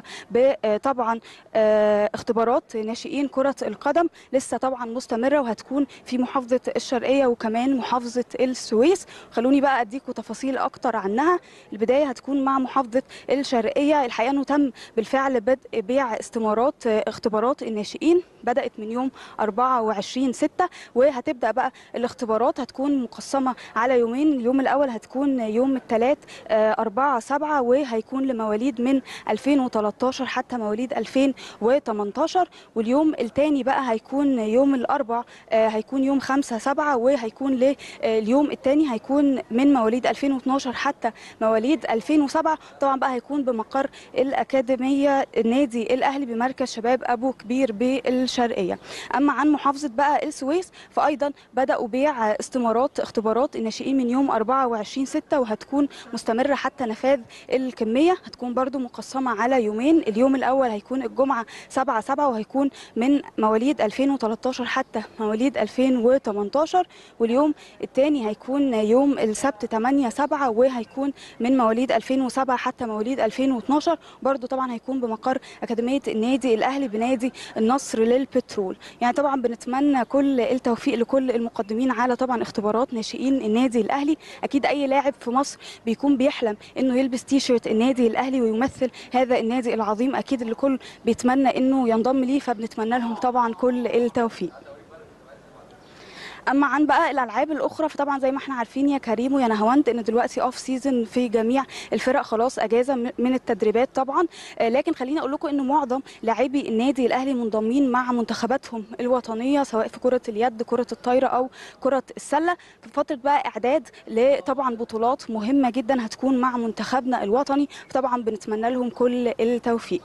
بطبعا اختبارات ناشئين كره القدم لسه طبعا مستمره وهتكون في محافظه الشرقيه وكمان محافظه السويس خلوني بقى اديكم تفاصيل اكتر عنها البدايه هتكون مع محافظه الشرقيه الحقيقه انه تم بالفعل بدء بيع استمارات اختبارات الناشئين بدات من يوم 24 6 وهتبدا بقى الاختبارات هتكون مقسمه على يومين اليوم الاول هتكون يوم الثلاث 4 7 وهيكون لمواليد من 2013 حتى مواليد 2018 واليوم الثاني بقى هيكون يوم الاربع آه، هيكون يوم 5 7 وهيكون ل- آه، اليوم الثاني هيكون من مواليد 2012 حتى مواليد 2007 طبعا بقى هيكون بمقر الاكاديميه النادي الاهلي بمركز شباب ابو كبير بالشرقيه اما عن محافظه بقى السويس فايضا بداوا بيع استمارات اختبارات الناشئين من يوم 24 6 وهتكون مستمره حتى نفاذ الكميه هتكون برضو مقسمه على يومين اليوم الاول هيكون الجمعه 7 7 وهيكون من مواليد 2013 حتى مواليد 2018 واليوم الثاني هيكون يوم السبت 8 7 وهيكون من مواليد 2007 حتى مواليد 2012 برضو طبعا هيكون بمقر اكاديميه النادي الاهلي بنادي النصر للبترول يعني طبعا بنتمنى كل التوفيق لكل المقدمين على طبعا اختبارات ناشئين النادي الاهلي اكيد اي لاعب في مصر بيكون بيحلم انه يلبس تيشيرت النادي الاهلي ويمثل هذا النادي العظيم اكيد الكل بيتمنى انه ينضم ليه فبنتمنى لهم طبعا كل التوفيق اما عن بقى الالعاب الاخرى فطبعا زي ما احنا عارفين يا كريم ويا نهاوند ان دلوقتي اوف سيزون في جميع الفرق خلاص اجازه م- من التدريبات طبعا آه، لكن خليني اقول لكم ان معظم لاعبي النادي الاهلي منضمين مع منتخباتهم الوطنيه سواء في كره اليد كره الطايره او كره السله في فتره بقى اعداد لطبعا بطولات مهمه جدا هتكون مع منتخبنا الوطني فطبعا بنتمنى لهم كل التوفيق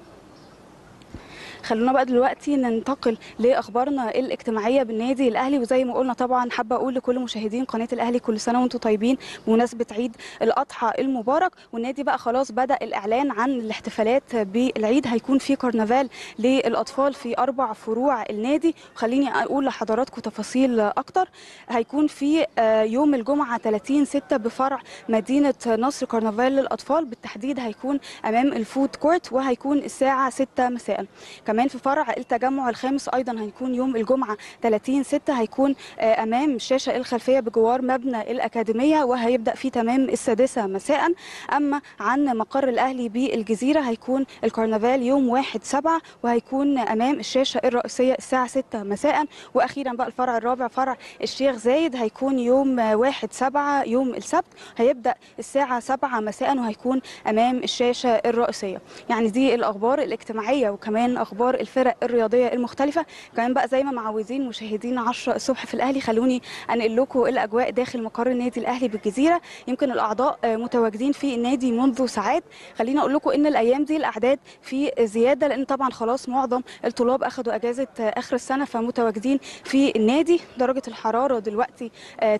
خلونا بقى دلوقتي ننتقل لاخبارنا الاجتماعيه بالنادي الاهلي وزي ما قلنا طبعا حابه اقول لكل مشاهدين قناه الاهلي كل سنه وانتم طيبين بمناسبه عيد الاضحى المبارك والنادي بقى خلاص بدا الاعلان عن الاحتفالات بالعيد هيكون في كرنفال للاطفال في اربع فروع النادي خليني اقول لحضراتكم تفاصيل اكتر هيكون في آه، يوم الجمعه 30 6 بفرع مدينه نصر كرنفال للاطفال بالتحديد هيكون امام الفود كورت وهيكون الساعه 6 مساء كمان في فرع التجمع الخامس ايضا هيكون يوم الجمعه 30 6 هيكون آه، امام الشاشه الخلفيه بجوار مبنى الاكاديميه وهيبدا في تمام السادسه مساء اما عن مقر الاهلي بالجزيره هيكون الكرنفال يوم 1 7 وهيكون امام الشاشه الرئيسيه الساعه 6 مساء واخيرا بقى الفرع الرابع فرع الشيخ زايد هيكون يوم 1 7 يوم السبت هيبدا الساعه 7 مساء وهيكون امام الشاشه الرئيسيه يعني دي الاخبار الاجتماعيه وكمان اخبار الفرق الرياضيه المختلفه كمان بقى زي ما معودين مشاهدين 10 الصبح في الاهلي خلوني انقل لكم الاجواء داخل مقر النادي الاهلي بالجزيره يمكن الاعضاء آه، متواجدين في النادي منذ ساعات خليني اقول لكم ان الايام دي الاعداد في زياده لان طبعا خلاص معظم الطلاب اخذوا اجازه آه، اخر السنه فمتواجدين في النادي درجه الحراره دلوقتي آه،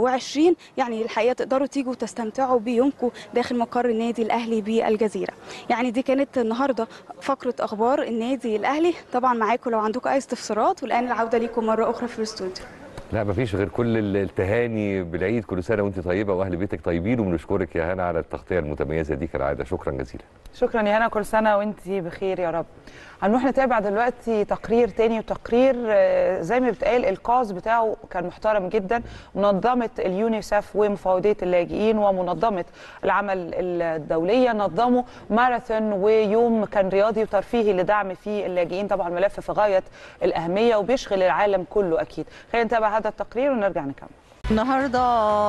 29 يعني الحقيقه تقدروا تيجوا تستمتعوا بيومكم داخل مقر النادي الاهلي بالجزيره يعني دي كانت النهارده فقره اخبار النادي الاهلي طبعا معاكم لو عندكم اي استفسارات والان العوده ليكم مره اخرى في الاستوديو لا مفيش غير كل ال- التهاني بالعيد كل سنه وانت طيبه واهل بيتك طيبين وبنشكرك يا هنا على التغطيه المتميزه دي كالعاده شكرا جزيلا شكرا يا هنا كل سنه وانت بخير يا رب هنروح نتابع دلوقتي تقرير تاني وتقرير آه، زي ما بتقال الكاز بتاعه كان محترم جدا منظمه اليونيسف ومفوضيه اللاجئين ومنظمه العمل الدوليه نظموا ماراثون ويوم كان رياضي وترفيهي لدعم فيه اللاجئين طبعا ملف في غايه الاهميه وبيشغل العالم كله اكيد خلينا نتابع هذا التقرير ونرجع نكمل النهارده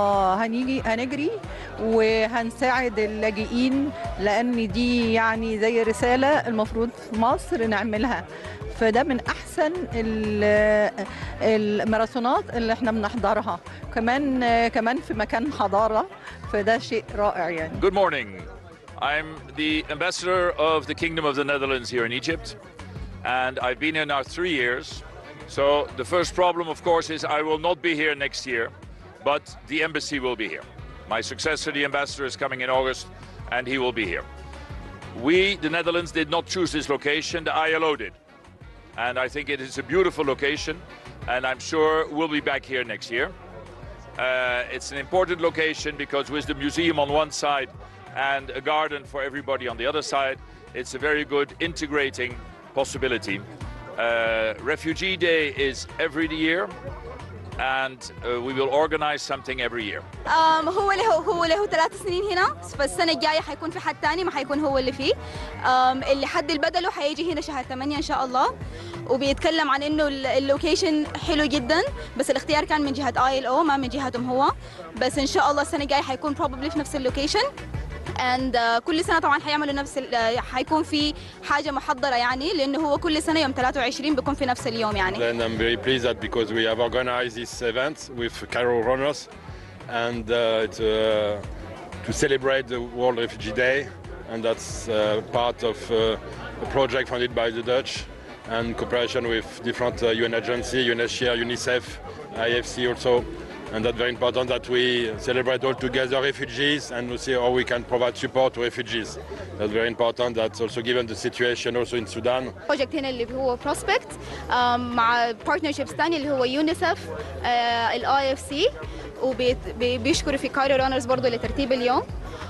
هنيجي هنجري وهنساعد اللاجئين لان دي يعني زي رساله المفروض في مصر نعملها فده من احسن ال- الماراثونات اللي احنا بنحضرها كمان كمان في مكان حضاره فده شيء رائع يعني Good morning. I'm the ambassador of the Kingdom of the Netherlands here in Egypt, and I've been here now three years. So the first problem, of course, is I will not be here next year, but the embassy will be here. My successor, the ambassador, is coming in August, and he will be here. We, the Netherlands, did not choose this location, the ILO did. And I think it is a beautiful location, and I'm sure we'll be back here next year. Uh, it's an important location because with the museum on one side and a garden for everybody on the other side, it's a very good integrating possibility. Uh, Refugee Day is every year, and uh, we will organize something every year. آم، هو له هو له ثلاث سنين هنا فالسنة الجاية حيكون في حد تاني ما حيكون هو اللي فيه آم، اللي حد اللي بدله حيجي هنا شهر 8 إن شاء الله وبيتكلم عن إنه ال- اللوكيشن حلو جدا بس الاختيار كان من جهة اي ال او ما من جهتهم هو بس إن شاء الله السنة الجاية حيكون probably في نفس اللوكيشن and uh, كل سنه طبعا حيعملوا نفس ال- آه، حيكون في حاجه محضره يعني لانه هو كل سنه يوم 23 بيكون في نفس اليوم يعني Then I'm very pleased that because we have organized this event with Cairo Runners and uh, it's, uh, to celebrate the World Refugee Day and that's uh, part of uh, a project funded by the Dutch and cooperation with different uh, UN agencies, UNHCR, UNICEF, IFC also and that's very important that we celebrate all together refugees and we see how we can provide support to refugees. That's very important. That's also given the situation also in Sudan. بروجكت هنا اللي هو بروسبكت مع بارتنرشيبس ثانيه اللي هو يونيسف الاي اف سي وبيشكروا في كايرو رانرز برضه لترتيب اليوم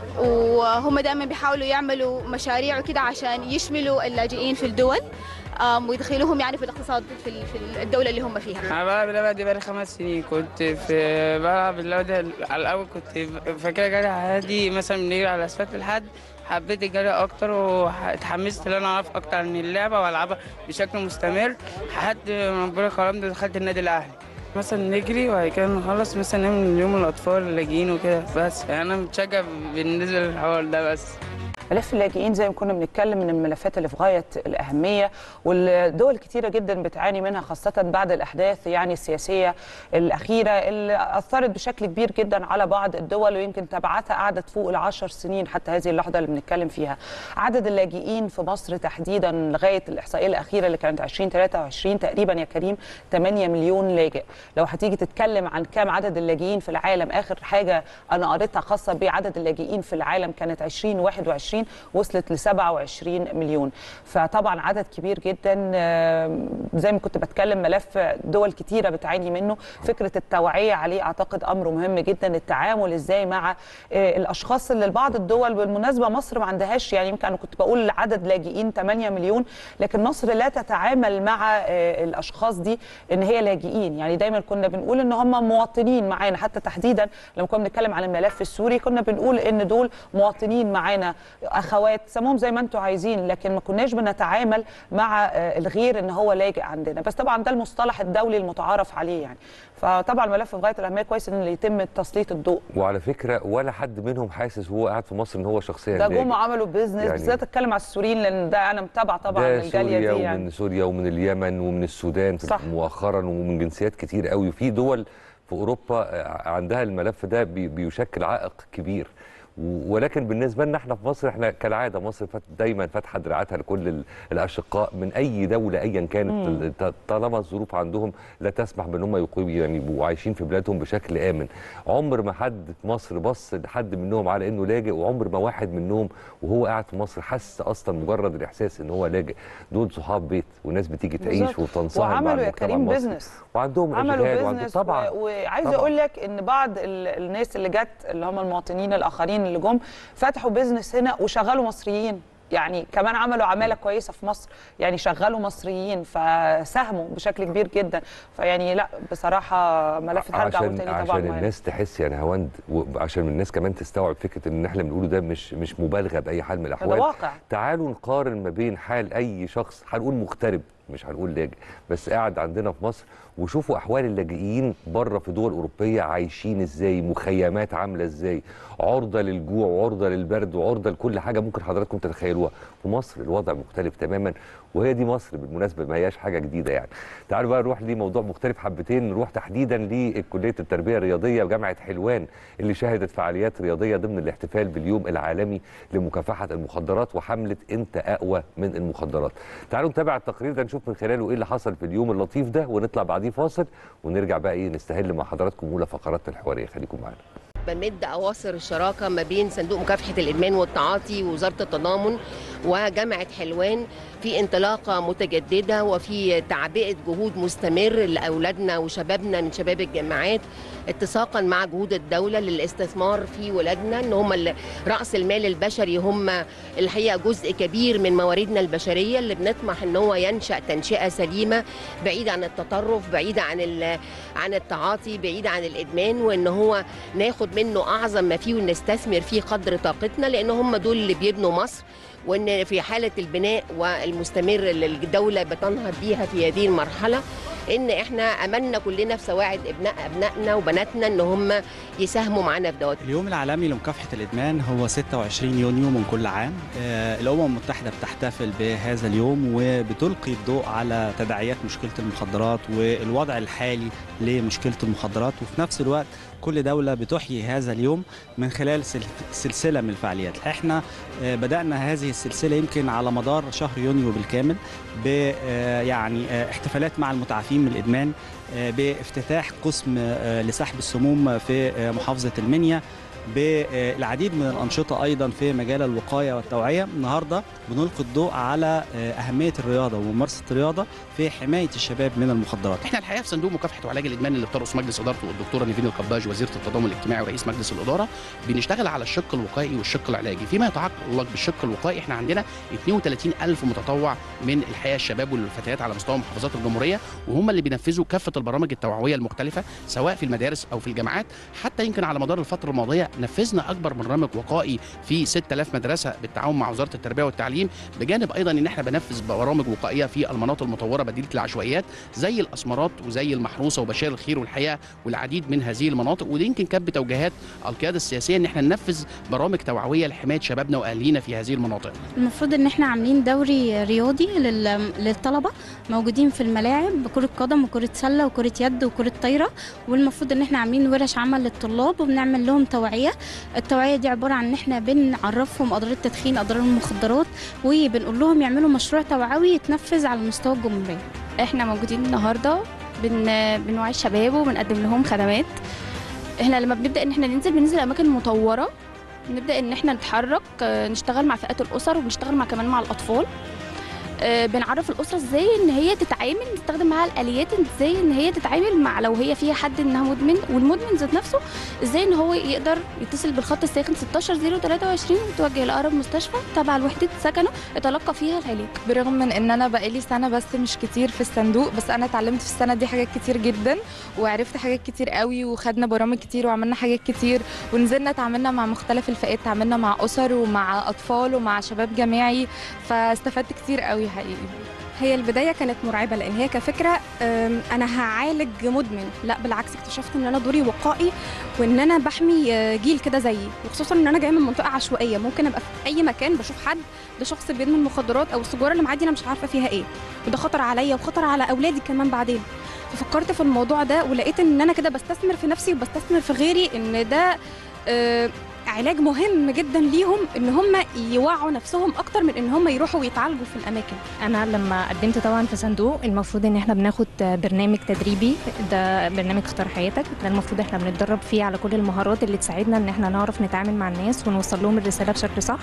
وهم دائما بيحاولوا يعملوا مشاريع وكده عشان يشملوا اللاجئين في الدول آم، ويدخلوهم يعني في الاقتصاد في ال- في الدوله اللي هم فيها انا بلعب اللعبه دي بقالي خمس سنين كنت في بلعب اللعبه دي على الاول كنت فاكره جري عادي مثلا بنجري على الاسفلت لحد حبيت الجري اكتر واتحمست ان انا اعرف اكتر عن اللعبه والعبها بشكل مستمر لحد ما ربنا كرمني دخلت النادي الاهلي مثلا نجري وبعد كده نخلص مثلا نعمل يوم الاطفال اللاجئين وكده بس يعني انا متشجع بالنسبه للحوار ده بس ملف اللاجئين زي ما كنا بنتكلم من الملفات اللي في غايه الاهميه والدول كتيره جدا بتعاني منها خاصه بعد الاحداث يعني السياسيه الاخيره اللي اثرت بشكل كبير جدا على بعض الدول ويمكن تبعاتها قعدت فوق العشر سنين حتى هذه اللحظه اللي بنتكلم فيها. عدد اللاجئين في مصر تحديدا لغايه الاحصائيه الاخيره اللي كانت 2023 تقريبا يا كريم 8 مليون لاجئ. لو هتيجي تتكلم عن كام عدد اللاجئين في العالم اخر حاجه انا قريتها خاصه بعدد اللاجئين في العالم كانت 2021 وصلت ل 27 مليون فطبعا عدد كبير جدا آه، زي ما كنت بتكلم ملف دول كتيره بتعاني منه فكره التوعيه عليه اعتقد امر مهم جدا التعامل ازاي مع آه، الاشخاص اللي لبعض الدول بالمناسبه مصر ما عندهاش يعني يمكن انا كنت بقول عدد لاجئين 8 مليون لكن مصر لا تتعامل مع آه، الاشخاص دي ان هي لاجئين يعني دايما كنا بنقول ان هم مواطنين معانا حتى تحديدا لما كنا بنتكلم عن الملف السوري كنا بنقول ان دول مواطنين معانا اخوات سموهم زي ما انتم عايزين لكن ما كناش بنتعامل مع آه، الغير ان هو لاجئ عندنا بس طبعا ده المصطلح الدولي المتعارف عليه يعني فطبعا الملف في غايه الاهميه كويس ان يتم تسليط الضوء وعلى فكره ولا حد منهم حاسس وهو قاعد في مصر ان هو شخصيا ده لاجئ. جم عملوا بيزنس يعني- بالذات اتكلم على السوريين لان ده انا متابعه طبعا ده الجاليه سوريا دي يعني ومن سوريا ومن اليمن ومن السودان صح. مؤخرا ومن جنسيات كتير قوي وفي دول في اوروبا آه، عندها الملف ده بي- بيشكل عائق كبير و- ولكن بالنسبه لنا احنا في مصر احنا كالعاده مصر فات دايما فاتحه دراعاتها لكل ال- الاشقاء من اي دوله ايا كانت مم. ال- ط- طالما الظروف عندهم لا تسمح بان هم يقيموا يعني يبقوا عايشين في بلادهم بشكل امن عمر ما حد في مصر بص لحد منهم على انه لاجئ وعمر ما واحد منهم وهو قاعد في مصر حس اصلا مجرد الاحساس ان هو لاجئ دول صحاب بيت وناس بتيجي تعيش بالظبط. وتنصهر مع وعملوا يا المجتمع كريم المصري. بيزنس وعندهم عملوا اشغال وعندهم بيزنس طبعا و- وعايزه طبعاً. اقول لك ان بعض ال- الناس اللي جت اللي هم المواطنين الاخرين اللي جم فتحوا بيزنس هنا وشغلوا مصريين يعني كمان عملوا عماله كويسه في مصر يعني شغلوا مصريين فساهموا بشكل كبير جدا فيعني لا بصراحه ملف هرجع عشان تاني طبعا عشان مهم. الناس تحس يعني هوند وعشان الناس كمان تستوعب فكره ان احنا بنقوله ده مش مش مبالغه باي حال من الاحوال واقع. تعالوا نقارن ما بين حال اي شخص هنقول مغترب مش هنقول لاجئ بس قاعد عندنا في مصر وشوفوا احوال اللاجئين بره في دول اوروبيه عايشين ازاي مخيمات عامله ازاي عرضه للجوع وعرضه للبرد وعرضه لكل حاجه ممكن حضراتكم تتخيلوها في مصر الوضع مختلف تماما وهي دي مصر بالمناسبه ما هياش حاجه جديده يعني تعالوا بقى نروح لموضوع مختلف حبتين نروح تحديدا لكليه التربيه الرياضيه وجامعه حلوان اللي شهدت فعاليات رياضيه ضمن الاحتفال باليوم العالمي لمكافحه المخدرات وحمله انت اقوى من المخدرات تعالوا نتابع التقرير ده نشوف من خلاله ايه اللي حصل في اليوم اللطيف ده ونطلع بعديه فاصل ونرجع بقى ايه نستهل مع حضراتكم اولى فقراتنا الحواريه خليكم معانا بنمد اواصر الشراكه ما بين صندوق مكافحه الادمان والتعاطي ووزاره التضامن وجامعه حلوان في انطلاقه متجدده وفي تعبئه جهود مستمر لاولادنا وشبابنا من شباب الجامعات اتساقا مع جهود الدوله للاستثمار في ولادنا ان هم ال- راس المال البشري هم الحقيقه جزء كبير من مواردنا البشريه اللي بنطمح ان هو ينشا تنشئه سليمه بعيده عن التطرف بعيده عن ال- عن التعاطي بعيده عن الادمان وان هو ناخد منه اعظم ما فيه ونستثمر فيه قدر طاقتنا لان هم دول اللي بيبنوا مصر وان في حاله البناء والمستمر اللي الدوله بتنهض بيها في هذه المرحله ان احنا املنا كلنا في سواعد ابناء ابنائنا وبناتنا ان هم يساهموا معانا في دوت اليوم العالمي لمكافحة الإدمان هو 26 يونيو من كل عام آه، الأمم المتحدة بتحتفل بهذا اليوم وبتلقي الضوء على تداعيات مشكلة المخدرات والوضع الحالي لمشكلة المخدرات وفي نفس الوقت كل دولة بتحيي هذا اليوم من خلال سل- سلسلة من الفعاليات احنا آه، بدأنا هذه السلسلة يمكن على مدار شهر يونيو بالكامل ب آه، يعني آه، احتفالات مع المتعافين من الإدمان آه، بافتتاح قسم آه، لسحب السموم في آه، محافظة المنيا بالعديد من الأنشطة أيضا في مجال الوقاية والتوعية النهاردة بنلقي الضوء على آه، أهمية الرياضة وممارسة الرياضة في حماية الشباب من المخدرات احنا الحقيقه في صندوق مكافحه وعلاج الادمان اللي بترأس مجلس ادارته الدكتوره نيفين القباج وزيره التضامن الاجتماعي ورئيس مجلس الاداره بنشتغل على الشق الوقائي والشق العلاجي فيما يتعلق بالشق الوقائي احنا عندنا 32 الف متطوع من الحقيقه الشباب والفتيات على مستوى محافظات الجمهوريه وهم اللي بينفذوا كافه البرامج التوعويه المختلفه سواء في المدارس او في الجامعات حتى يمكن على مدار الفتره الماضيه نفذنا اكبر برنامج وقائي في 6000 مدرسه بالتعاون مع وزاره التربيه والتعليم بجانب ايضا ان احنا بنفذ برامج وقائيه في المناطق المطوره بديله العشوائيات زي الاسمرات وزي المحروسه وبشير الخير والحياه والعديد من هذه المناطق ودي يمكن كانت بتوجيهات القياده السياسيه ان احنا ننفذ برامج توعويه لحمايه شبابنا واهالينا في هذه المناطق المفروض ان احنا عاملين دوري رياضي لل- للطلبه موجودين في الملاعب كره قدم وكره سله وكره يد وكره طايره والمفروض ان احنا عاملين ورش عمل للطلاب وبنعمل لهم توعيه التوعيه دي عباره عن ان احنا بنعرفهم اضرار التدخين اضرار المخدرات وبنقول لهم يعملوا مشروع توعوي يتنفذ على مستوى الجمهوريه احنا موجودين النهارده بن... بنوعي الشباب وبنقدم لهم خدمات احنا لما بنبدا ان احنا ننزل بننزل اماكن مطوره نبدا ان احنا نتحرك آه، نشتغل مع فئات الاسر وبنشتغل مع كمان مع الاطفال آه، بنعرف الاسره ازاي ان هي تتعامل نستخدم معاها الاليات ازاي ان هي تتعامل مع لو هي فيها حد انها مدمن والمدمن ذات نفسه ازاي ان هو يقدر يتصل بالخط الساخن 16023 ويتوجه لاقرب مستشفى تبع لوحده سكنه يتلقى فيها العلاج برغم من ان انا بقالي سنه بس مش كتير في الصندوق بس انا اتعلمت في السنه دي حاجات كتير جدا وعرفت حاجات كتير قوي وخدنا برامج كتير وعملنا حاجات كتير ونزلنا اتعاملنا مع مختلف الفئات اتعاملنا مع اسر ومع اطفال ومع شباب جامعي فاستفدت كتير قوي حقيقي هي البدايه كانت مرعبه لان هي كفكره أم، انا هعالج مدمن لا بالعكس اكتشفت ان انا دوري وقائي وان انا بحمي آه، جيل كده زيي وخصوصا ان انا جايه من منطقه عشوائيه ممكن ابقى في اي مكان بشوف حد ده شخص بيدمن مخدرات او السيجاره اللي معدي انا مش عارفه فيها ايه وده خطر عليا وخطر على اولادي كمان بعدين ففكرت في الموضوع ده ولقيت ان انا كده بستثمر في نفسي وبستثمر في غيري ان ده آه، علاج مهم جدا ليهم ان هم يوعوا نفسهم اكتر من ان هم يروحوا ويتعالجوا في الاماكن انا لما قدمت طبعا في صندوق المفروض ان احنا بناخد برنامج تدريبي ده برنامج اختار حياتك ده المفروض احنا بنتدرب فيه على كل المهارات اللي تساعدنا ان احنا نعرف نتعامل مع الناس ونوصل لهم الرساله بشكل صح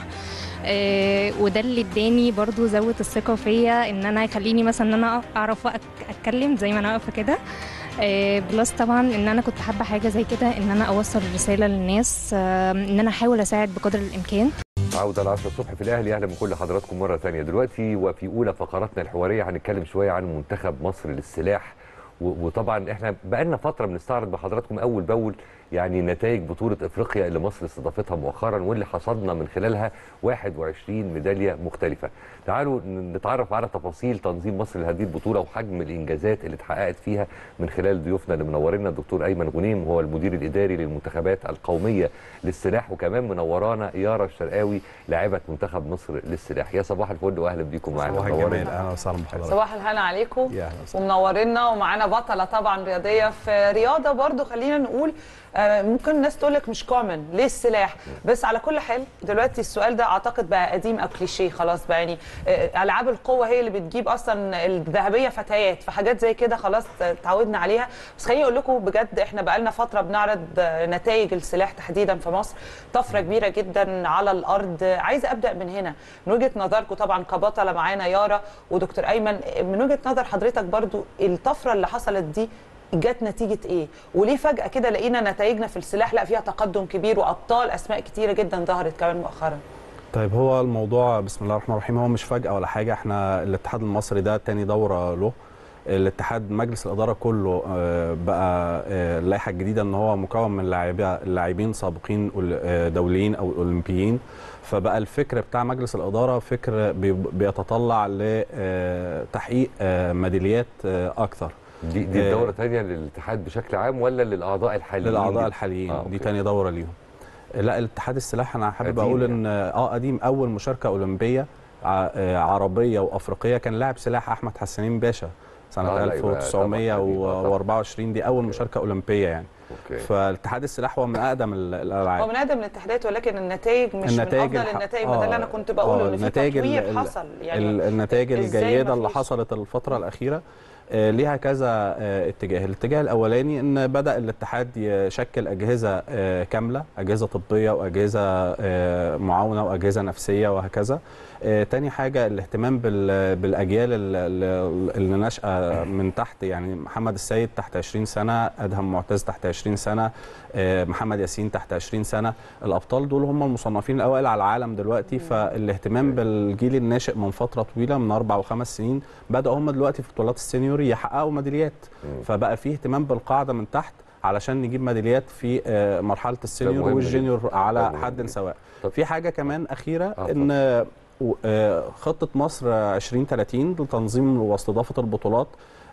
آه، وده اللي اداني برضو زود الثقه فيا ان انا يخليني مثلا ان انا اعرف أك- اتكلم زي ما انا واقفه كده آه، بلس طبعا ان انا كنت حابه حاجه زي كده ان انا اوصل الرساله للناس آه، ان انا احاول اساعد بقدر الامكان عودة ل 10 الصبح في الأهلي أهلا بكل حضراتكم مرة ثانية دلوقتي وفي أولى فقراتنا الحوارية هنتكلم شوية عن منتخب مصر للسلاح و- وطبعا احنا بقالنا فترة بنستعرض بحضراتكم أول بأول يعني نتائج بطولة أفريقيا اللي مصر استضافتها مؤخرا واللي حصدنا من خلالها 21 ميدالية مختلفة تعالوا ن- نتعرف على تفاصيل تنظيم مصر لهذه البطولة وحجم الإنجازات اللي اتحققت فيها من خلال ضيوفنا اللي منورنا الدكتور أيمن غنيم هو المدير الإداري للمنتخبات القومية للسلاح وكمان منورانا يارا الشرقاوي لاعبة منتخب مصر للسلاح يا صباح الفل وأهلا بيكم معانا صباح منورنا. الجمال اهلا وسهلا بحضرتك صباح الهنا عليكم يا أهلا وسهلا. ومنورنا ومعانا بطله طبعا رياضيه في رياضه برضو خلينا نقول آه، ممكن الناس تقول لك مش كومن ليه السلاح بس على كل حال دلوقتي السؤال ده اعتقد بقى قديم او كليشيه خلاص بقى يعني آه، العاب القوه هي اللي بتجيب اصلا الذهبيه فتيات فحاجات زي كده خلاص اتعودنا عليها بس خليني اقول لكم بجد احنا بقى لنا فتره بنعرض آه، نتائج السلاح تحديدا في مصر طفره كبيره جدا على الارض آه، عايزه ابدا من هنا من وجهه نظركم طبعا كبطله معانا يارا ودكتور ايمن آه، من وجهه نظر حضرتك برضو الطفره اللي حصلت دي جت نتيجه ايه وليه فجاه كده لقينا نتائجنا في السلاح لا فيها تقدم كبير وابطال اسماء كتيره جدا ظهرت كمان مؤخرا طيب هو الموضوع بسم الله الرحمن الرحيم هو مش فجأة ولا حاجة احنا الاتحاد المصري ده تاني دورة له الاتحاد مجلس الاداره كله آه، بقى آه، اللائحه الجديده ان هو مكون من لاعبي لاعبين سابقين أول- آه، دوليين او اولمبيين فبقى الفكر بتاع مجلس الاداره فكر بي- بيتطلع لتحقيق ميداليات آه، اكثر دي دي آه، دوره ثانيه للاتحاد بشكل عام ولا للاعضاء الحاليين للاعضاء دي؟ الحاليين آه، دي أوكي. تاني دوره ليهم لا الاتحاد السلاح انا حابب قديم اقول ان اه قديم اول مشاركه اولمبيه ع- آه، عربيه وافريقيه كان لاعب سلاح احمد حسنين باشا سنه آه، لا، يبقى طبعاً قديم، آه، طبعاً. 1924 دي اول مشاركه اولمبيه يعني أوكي. فالاتحاد السلاح هو من اقدم ال- هو الالعاب من ادم الاتحادات ولكن النتائج مش النتائج من افضل الح- النتائج وده اللي انا كنت بقوله ان في النتائج ال- تطوير ال- حصل ال- يعني النتائج إزاي الجيده اللي مفيش؟ حصلت الفتره الاخيره آه، ليها كذا آه، اتجاه الاتجاه الاولاني ان بدا الاتحاد يشكل اجهزه آه، كامله اجهزه طبيه واجهزه آه، معاونه واجهزه نفسيه وهكذا آه، تاني حاجه الاهتمام بال- بالاجيال ال- ال- اللي ناشئه من تحت يعني محمد السيد تحت 20 سنه ادهم معتز تحت 20 سنه آه، محمد ياسين تحت 20 سنه الابطال دول هم المصنفين الاوائل على العالم دلوقتي فالاهتمام بالجيل الناشئ من فتره طويله من اربع وخمس سنين بداوا هم دلوقتي في بطولات السينيور يحققوا ميداليات فبقى فيه اهتمام بالقاعده من تحت علشان نجيب ميداليات في آه، مرحله السينيور مهم والجونيور جداً. ده على مهم حد جداً. سواء في حاجه كمان اخيره آه، ان آه، و- آه، خطه مصر 2030 لتنظيم واستضافه البطولات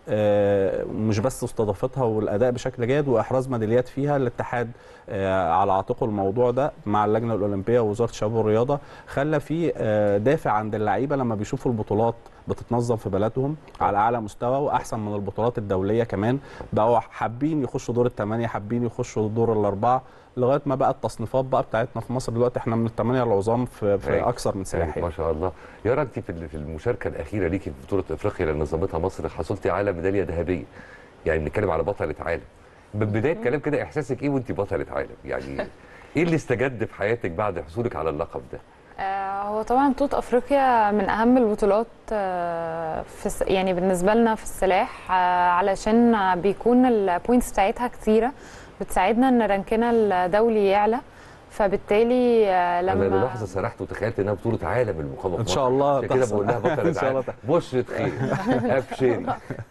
آه، مش بس استضافتها والاداء بشكل جيد واحراز ميداليات فيها الاتحاد آه، على عاتقه الموضوع ده مع اللجنه الاولمبيه ووزاره الشباب والرياضه خلى في آه، دافع عند اللعيبه لما بيشوفوا البطولات بتتنظم في بلدهم على اعلى مستوى واحسن من البطولات الدوليه كمان بقوا حابين يخشوا دور الثمانيه حابين يخشوا دور الاربعه لغايه ما بقى التصنيفات بقى بتاعتنا في مصر دلوقتي احنا من الثمانيه العظام في, في هايل. اكثر من هايل، سلاحيه ما شاء الله يارا انت في ال- في المشاركه الاخيره ليكي في بطوله افريقيا اللي نظمتها مصر حصلتي على ميداليه ذهبيه يعني بنتكلم على بطله عالم من بدايه كلام كده احساسك ايه وانت بطله عالم يعني ايه اللي استجد في حياتك بعد حصولك على اللقب ده آه، هو طبعا بطولة افريقيا من اهم البطولات آه، في الس- يعني بالنسبة لنا في السلاح آه، علشان بيكون البوينتس بتاعتها كتيرة بتساعدنا ان رانكنا الدولي يعلى فبالتالي آه، انا لما للحظه سرحت وتخيلت انها بطوله عالم المقاومه إن في شاء مصر. الله عشان كده تحصل. بقول لها بطله إن شاء الله عالم بشرة خير ابشري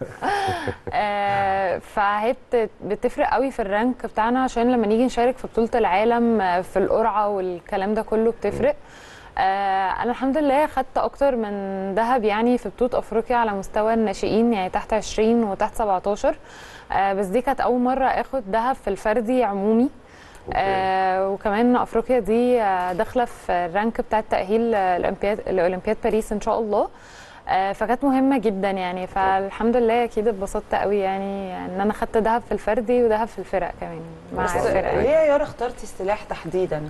آه، فهي بت- بتفرق قوي في الرانك بتاعنا عشان لما نيجي نشارك في بطولة العالم آه، في القرعة والكلام ده كله بتفرق آه، انا الحمد لله خدت اكتر من ذهب يعني في بطولة افريقيا على مستوى الناشئين يعني تحت 20 وتحت 17 آه، بس دي كانت اول مرة اخد ذهب في الفردي عمومي آه وكمان افريقيا دي آه، داخله في الرانك بتاع التاهيل آه، الاولمبياد الاولمبياد باريس ان شاء الله آه، فكانت مهمه جدا يعني فالحمد لله اكيد اتبسطت قوي يعني ان انا خدت ذهب في الفردي وذهب في الفرق كمان مع بس الفرق ليه يا يارا اخترتي السلاح تحديدا؟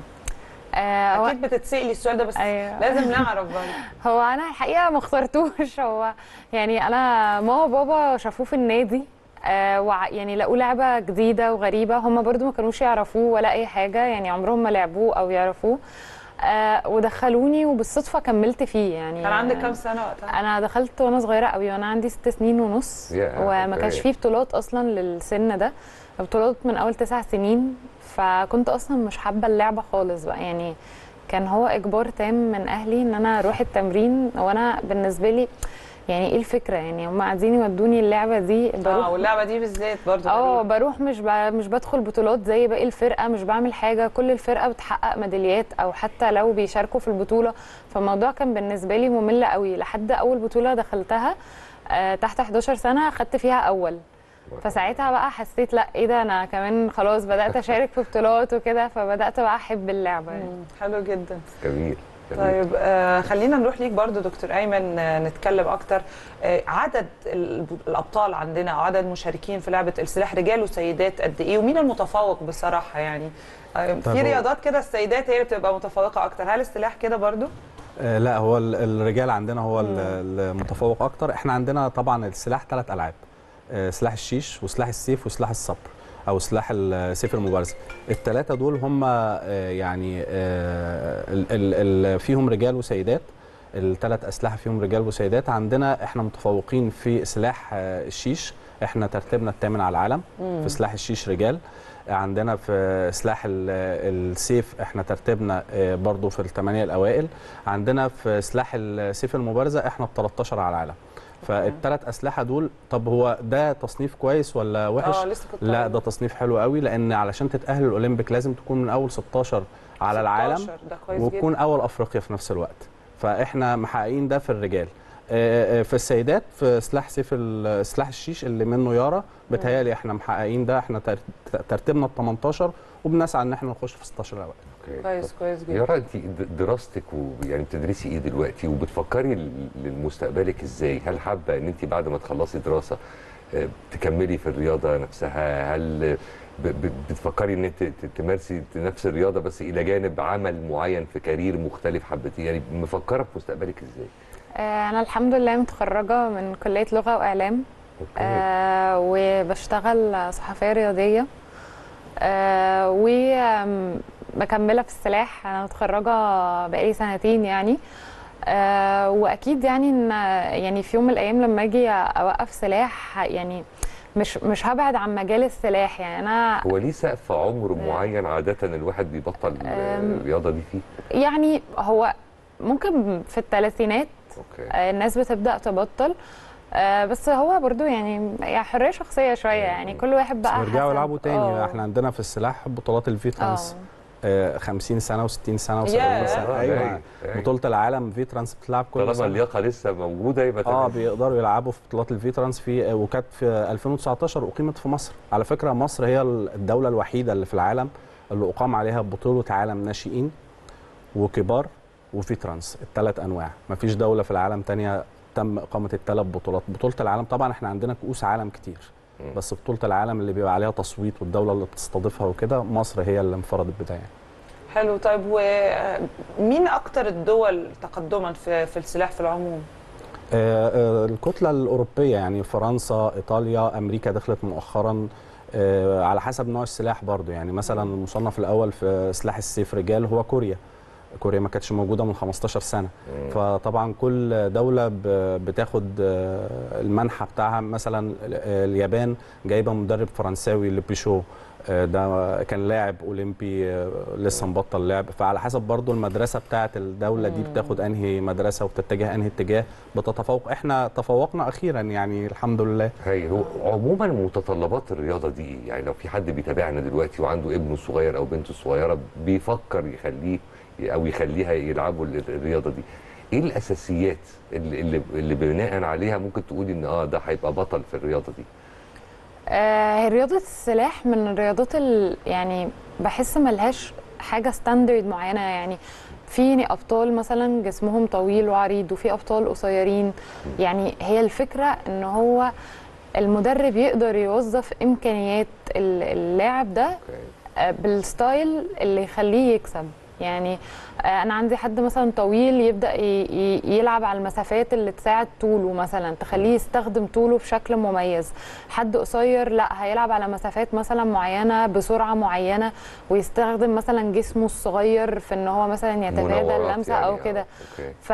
آه اكيد بتتسالي السؤال ده بس أيوة. لازم نعرف برضه هو انا الحقيقه ما اخترتوش هو يعني انا ماما وبابا شافوه في النادي آه وع يعني لقوه لعبه جديده وغريبه هم برضو ما كانوش يعرفوه ولا اي حاجه يعني عمرهم ما لعبوه او يعرفوه آه ودخلوني وبالصدفه كملت فيه يعني كان عندك كام سنه وقتها؟ انا دخلت وانا صغيره قوي وانا عندي ست سنين ونص يا، وما أوكي. كانش فيه بطولات اصلا للسن ده بطولات من اول تسع سنين فكنت اصلا مش حابه اللعبه خالص بقى يعني كان هو اجبار تام من اهلي ان انا اروح التمرين وانا بالنسبه لي يعني ايه الفكره يعني هم قاعدين يودوني اللعبه دي اه واللعبه دي بالذات برضه اه بروح مش ب... مش بدخل بطولات زي باقي الفرقه مش بعمل حاجه كل الفرقه بتحقق ميداليات او حتى لو بيشاركوا في البطوله فالموضوع كان بالنسبه لي ممل قوي لحد اول بطوله دخلتها آه تحت 11 سنه خدت فيها اول فساعتها بقى حسيت لا ايه ده انا كمان خلاص بدات اشارك في بطولات وكده فبدات بقى احب اللعبه يعني. حلو جدا جميل طيب آه خلينا نروح ليك برضو دكتور ايمن آه نتكلم اكتر آه عدد ال- الابطال عندنا او عدد المشاركين في لعبه السلاح رجال وسيدات قد ايه ومين المتفوق بصراحه يعني آه طب في هو- رياضات كده السيدات هي اللي بتبقى متفوقه اكتر هل السلاح كده برضو آه، لا هو ال- الرجال عندنا هو ال- المتفوق اكتر احنا عندنا طبعا السلاح ثلاث العاب آه، سلاح الشيش وسلاح السيف وسلاح الصبر او سلاح السيف المبارزه الثلاثه دول هم آه، يعني آه، ال- ال- ال- فيهم رجال وسيدات الثلاث اسلحه فيهم رجال وسيدات عندنا احنا متفوقين في سلاح آه، الشيش احنا ترتيبنا الثامن على العالم مم. في سلاح الشيش رجال عندنا في سلاح ال- السيف احنا ترتيبنا آه، برضو في الثمانيه الاوائل عندنا في سلاح السيف المبارزه احنا ب 13 على العالم فالثلاث اسلحه دول طب هو ده تصنيف كويس ولا وحش آه، لسه كنت لا هقول. ده تصنيف حلو قوي لان علشان تتاهل الاولمبيك لازم تكون من اول 16 على العالم 16 ده كويس وتكون جدا. اول افريقيا في نفس الوقت فاحنا محققين ده في الرجال آه، آه، في السيدات في سلاح سيف ال- سلاح الشيش اللي منه يارا بتهيألي احنا محققين ده احنا تر- ترتيبنا ال 18 وبنسعى ان احنا نخش في 16 الاوائل كويس كويس جدا يارا انت د- دراستك ويعني بتدرسي ايه دلوقتي وبتفكري ل- لمستقبلك ازاي هل حابه ان انت بعد ما تخلصي دراسه آه، تكملي في الرياضه نفسها هل ب- ب- بتفكري ان انت ت- تمارسي نفس الرياضه بس الى جانب عمل معين في كارير مختلف حبتين يعني مفكره في مستقبلك ازاي آه، انا الحمد لله متخرجه من كليه لغه واعلام آه وبشتغل صحفيه رياضيه آه ومكمله في السلاح انا متخرجه بقالي سنتين يعني آه واكيد يعني ان يعني في يوم من الايام لما اجي اوقف سلاح يعني مش مش هبعد عن مجال السلاح يعني انا هو ليه سقف عمر معين عاده الواحد بيبطل آه، أم، الرياضه دي فيه يعني هو ممكن في الثلاثينات اوكي آه، الناس بتبدا تبطل آه، بس هو برضو يعني يعني حريه شخصيه شويه يعني كل واحد بقى يرجعوا حسب- يلعبوا تاني آه. احنا عندنا في السلاح بطولات الفيترانس آه 50 سنه و60 سنه و70 ياه. سنه آه، ايوه أيوة، أيوة. بطوله العالم فيترانس بتلعب كل طالما سنه اللياقه لسه موجوده يبقى اه تمام. بيقدروا يلعبوا في بطولات الفيترانس في وكانت في 2019 اقيمت في مصر على فكره مصر هي الدوله الوحيده اللي في العالم اللي اقام عليها بطوله عالم ناشئين وكبار وفيترانس الثلاث انواع مفيش دوله في العالم تانية تم اقامه الثلاث بطولات بطوله العالم طبعا احنا عندنا كؤوس عالم كتير بس بطوله العالم اللي بيبقى عليها تصويت والدوله اللي بتستضيفها وكده مصر هي اللي انفردت بده يعني حلو طيب ومين اكتر الدول تقدما في في السلاح في العموم آه، آه، الكتلة الأوروبية يعني فرنسا إيطاليا أمريكا دخلت مؤخرا آه، على حسب نوع السلاح برضو يعني مثلا المصنف الأول في سلاح السيف رجال هو كوريا كوريا ما كانتش موجودة من 15 سنة مم. فطبعا كل دولة ب- بتاخد آه، المنحة بتاعها مثلا آه، اليابان جايبة مدرب فرنساوي لبيشو آه، ده كان لاعب اولمبي آه، لسه مبطل لعب فعلى حسب برضو المدرسه بتاعه الدوله دي بتاخد انهي مدرسه وبتتجه انهي اتجاه بتتفوق احنا تفوقنا اخيرا يعني الحمد لله هي هو عموما متطلبات الرياضه دي ايه؟ يعني لو في حد بيتابعنا دلوقتي وعنده ابنه الصغير او بنته الصغيره بيفكر يخليه او يخليها يلعبوا ال- الرياضه دي ايه الاساسيات اللي اللي, اللي بناء عليها ممكن تقولي ان اه ده هيبقى بطل في الرياضه دي آه، هي رياضة السلاح من الرياضات ال- يعني بحس ملهاش حاجة ستاندرد معينة يعني في ابطال مثلا جسمهم طويل وعريض وفي ابطال قصيرين يعني هي الفكرة ان هو المدرب يقدر يوظف امكانيات ال- اللاعب ده آه، بالستايل اللي يخليه يكسب يعني آه، انا عندي حد مثلا طويل يبدا ي- ي- يلعب على المسافات اللي تساعد طوله مثلا تخليه يستخدم طوله بشكل مميز حد قصير لا هيلعب على مسافات مثلا معينه بسرعه معينه ويستخدم مثلا جسمه الصغير في ان هو مثلا يتفادى مناورات اللمسه يعني، او آه، كده اوكي ف...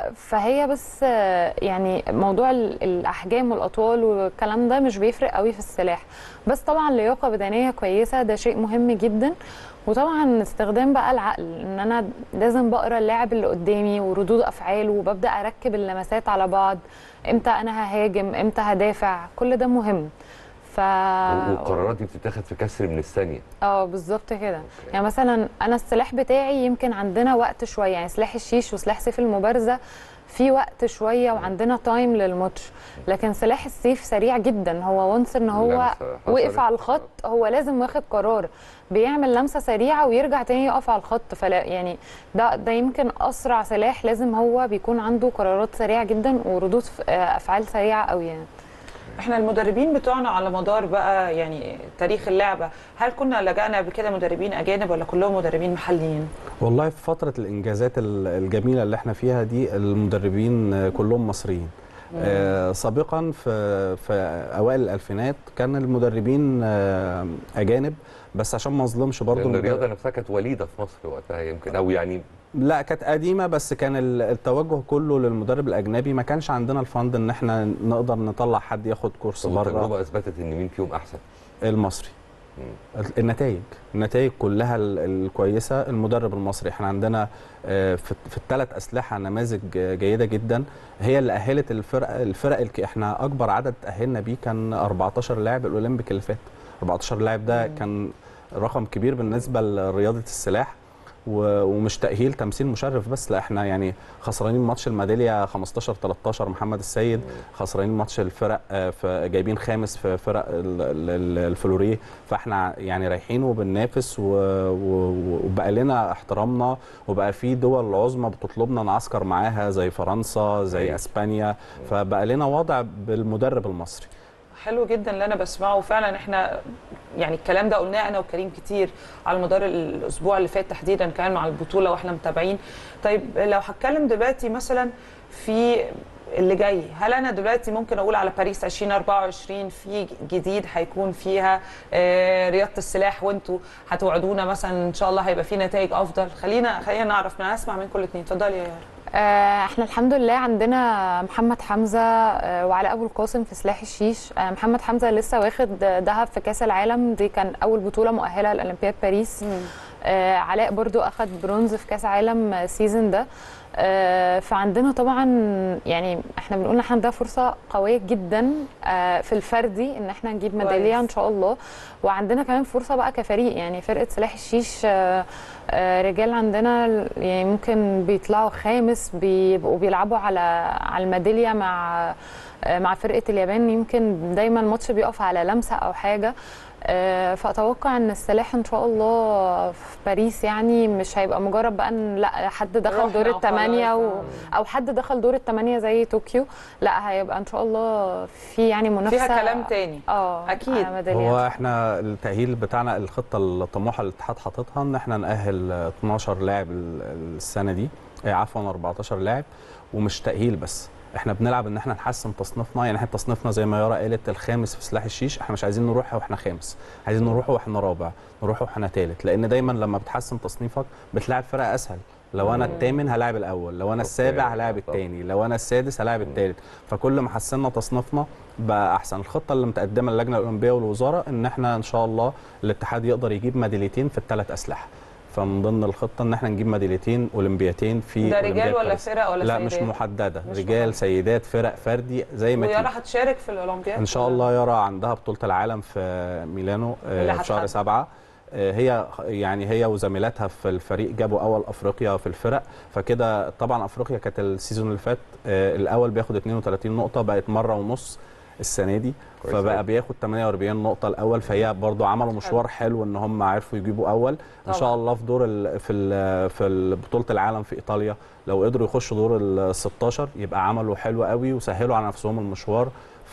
فهي بس آه، يعني موضوع ال- الاحجام والاطوال والكلام ده مش بيفرق قوي في السلاح بس طبعا لياقه بدنيه كويسه ده شيء مهم جدا وطبعا استخدام بقى العقل ان انا لازم بقرا اللاعب اللي قدامي وردود افعاله وببدا اركب اللمسات على بعض امتى انا ههاجم امتى هدافع كل ده مهم ف والقرارات دي بتتاخد في كسر من الثانيه اه بالظبط كده يعني مثلا انا السلاح بتاعي يمكن عندنا وقت شويه يعني سلاح الشيش وسلاح سيف المبارزه في وقت شويه وعندنا تايم للماتش لكن سلاح السيف سريع جدا هو وانس ان هو اللمسة وقف حصلت. على الخط هو لازم واخد قرار بيعمل لمسه سريعه ويرجع تاني يقف على الخط فلا يعني ده ده يمكن اسرع سلاح لازم هو بيكون عنده قرارات سريعه جدا وردود ف- آه، افعال سريعه قوي يعني احنا المدربين بتوعنا على مدار بقى يعني تاريخ اللعبه هل كنا لجأنا قبل كده مدربين اجانب ولا كلهم مدربين محليين والله في فترة الإنجازات ال- الجميلة اللي احنا فيها دي المدربين آه، كلهم مصريين آه سابقا في في اوائل الالفينات كان المدربين آه اجانب بس عشان ما اظلمش برضو لان المدرب- الرياضه نفسها كانت وليده في مصر وقتها يمكن او يعني لا كانت قديمه بس كان ال- التوجه كله للمدرب الاجنبي ما كانش عندنا الفند ان احنا نقدر نطلع حد ياخد كورس طب التجربه بره اثبتت ان مين فيهم احسن المصري النتائج النتائج كلها ال- الكويسه المدرب المصري احنا عندنا آه، في في الثلاث اسلحه نماذج آه، جيده جدا هي اللي اهلت الفرق الفرق الك- احنا اكبر عدد تاهلنا بيه كان 14 لاعب الاولمبيك اللي فات 14 لاعب ده كان رقم كبير بالنسبه لرياضه السلاح و- ومش تاهيل تمثيل مشرف بس لا احنا يعني خسرانين ماتش الميداليه 15 13 محمد السيد خسرانين ماتش الفرق آه، في جايبين خامس في فرق ال- ال- ال- الفلوريه فاحنا يعني رايحين وبننافس و- و- وبقى لنا احترامنا وبقى في دول عظمى بتطلبنا نعسكر معاها زي فرنسا زي اسبانيا فبقى لنا وضع بالمدرب المصري حلو جدا اللي انا بسمعه وفعلا احنا يعني الكلام ده قلناه انا وكريم كتير على مدار الاسبوع اللي فات تحديدا كان مع البطوله واحنا متابعين طيب لو هتكلم دلوقتي مثلا في اللي جاي هل انا دلوقتي ممكن اقول على باريس 2024 في جديد هيكون فيها آه، رياضه السلاح وانتوا هتوعدونا مثلا ان شاء الله هيبقى في نتائج افضل خلينا خلينا نعرف انا اسمع منكم الاثنين اتفضلي يا يارا آه، احنا الحمد لله عندنا محمد حمزه آه، وعلاء ابو القاسم في سلاح الشيش آه، محمد حمزه لسه واخد ذهب في كاس العالم دي كان اول بطوله مؤهله لاولمبياد باريس آه، علاء برضو اخد برونز في كاس عالم السيزون ده آه، فعندنا طبعا يعني احنا بنقول ان احنا عندنا فرصه قويه جدا آه، في الفردي ان احنا نجيب ميداليه ان شاء الله وعندنا كمان فرصه بقى كفريق يعني فرقه سلاح الشيش آه، آه، رجال عندنا يعني ممكن بيطلعوا خامس بيبقوا بيلعبوا على على الميداليه مع آه، مع فرقه اليابان يمكن دايما الماتش بيقف على لمسه او حاجه آه، فاتوقع ان السلاح ان شاء الله في باريس يعني مش هيبقى مجرد بقى ان لا حد دخل روحنا دور الثمانيه و... وخلاص. او حد دخل دور الثمانيه زي طوكيو لا هيبقى ان شاء الله في يعني منافسه فيها كلام تاني اه اكيد على ميداليات. هو احنا التأهيل بتاعنا الخطة الطموحة اللي الاتحاد حاططها ان احنا نأهل 12 لاعب ال- السنة دي آه، عفوا 14 لاعب ومش تأهيل بس احنا بنلعب ان احنا نحسن تصنيفنا يعني احنا تصنيفنا زي ما يارا قالت الخامس في سلاح الشيش احنا مش عايزين نروح واحنا خامس عايزين نروح واحنا رابع نروح واحنا ثالث لان دايما لما بتحسن تصنيفك بتلاعب فرق اسهل لو انا الثامن هلاعب الاول لو انا السابع هلاعب الثاني لو انا السادس هلاعب الثالث فكل ما حسنا تصنيفنا بقى احسن الخطه اللي متقدمه للجنه الاولمبيه والوزاره ان احنا ان شاء الله الاتحاد يقدر يجيب ميداليتين في الثلاث اسلحه فمن ضمن الخطه ان احنا نجيب ميداليتين اولمبياتين في ده رجال أولمبياد ولا باريس. فرق ولا لا سيدات؟ مش محدده مش رجال سيدات فرق فردي زي ما ويارا تيجي. هتشارك في الاولمبياد ان شاء الله يارا عندها بطوله العالم في ميلانو آه، اللي في شهر هتحدد. سبعة آه، هي يعني هي وزميلاتها في الفريق جابوا اول افريقيا في الفرق فكده طبعا افريقيا كانت السيزون اللي فات آه، الاول بياخد 32 نقطه بقت مره ونص السنه دي كويس فبقى أوي. بياخد 48 نقطه الاول فهي برضو عملوا مشوار حلو ان هم عرفوا يجيبوا اول ان شاء طبعاً. الله في دور ال في ال في بطوله العالم في ايطاليا لو قدروا يخشوا دور ال 16 يبقى عملوا حلو قوي وسهلوا على نفسهم المشوار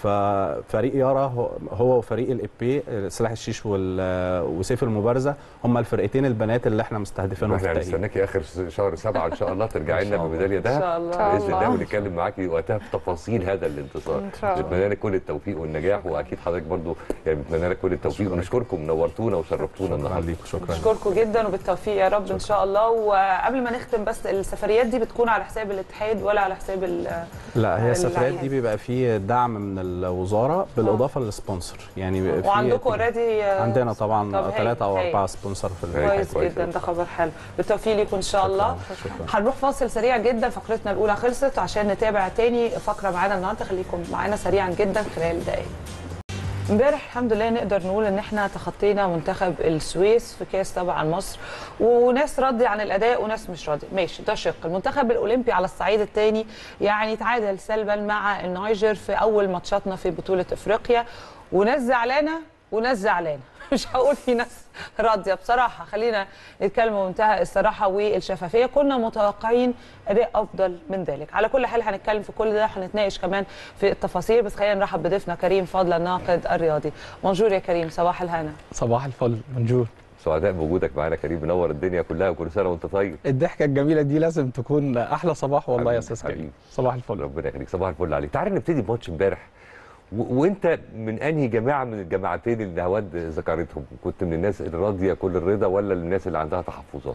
ففريق يارا هو- هو وفريق الابي سلاح الشيش وال- وسيف المبارزه هم الفرقتين البنات اللي احنا مستهدفينهم في احنا التأهيل هنستناكي اخر شهر سبعه ان شاء الله ترجعي لنا إن شاء الله. بميداليه إن ذهب شاء الله. إن شاء باذن الله الله. ونتكلم معاكي وقتها في تفاصيل هذا الانتصار إن شاء الله. نتمنى لك كل التوفيق والنجاح واكيد حضرتك برضو يعني بنتمنى لك كل التوفيق ونشكركم نورتونا وشرفتونا النهارده شكرا نشكركم جدا وبالتوفيق يا رب ان شاء الله وقبل ما نختم بس السفريات دي بتكون على حساب الاتحاد ولا على حساب ال- لا هي السفريات اللعيبة؟ دي بيبقى فيه دعم من الوزاره بالاضافه للسبونسر يعني بيبقى فيه- وعندكم اوريدي عندنا طبعا طب هايل، ثلاثه او هايل. اربعه سبونسر في ال- كويس جدا ده خبر حلو بالتوفيق ليكم ان شاء الله هنروح فاصل سريع جدا فقرتنا الاولى خلصت عشان نتابع تاني فقره معانا النهارده خليكم معانا سريعا جدا خلال دقائق امبارح الحمد لله نقدر نقول ان احنا تخطينا منتخب السويس في كاس طبعا مصر وناس راضيه عن الاداء وناس مش راضيه ماشي ده شق المنتخب الاولمبي على الصعيد الثاني يعني تعادل سلبا مع النيجر في اول ماتشاتنا في بطوله افريقيا وناس زعلانه وناس زعلانه مش هقول في ناس راضيه بصراحه خلينا نتكلم بمنتهى الصراحه والشفافيه كنا متوقعين اداء افضل من ذلك على كل حال هنتكلم في كل ده هنتناقش كمان في التفاصيل بس خلينا نرحب بضيفنا كريم فضل الناقد الرياضي بونجور يا كريم صباح الهنا صباح الفل بونجور سعداء بوجودك معانا كريم منور الدنيا كلها وكل سنه وانت طيب الضحكه الجميله دي لازم تكون احلى صباح والله يا استاذ كريم صباح الفل ربنا يخليك صباح الفل عليك تعالى نبتدي بماتش امبارح و- وانت من انهي جماعه من الجماعتين اللي هواد ذكرتهم كنت من الناس الراضيه كل الرضا ولا الناس اللي عندها تحفظات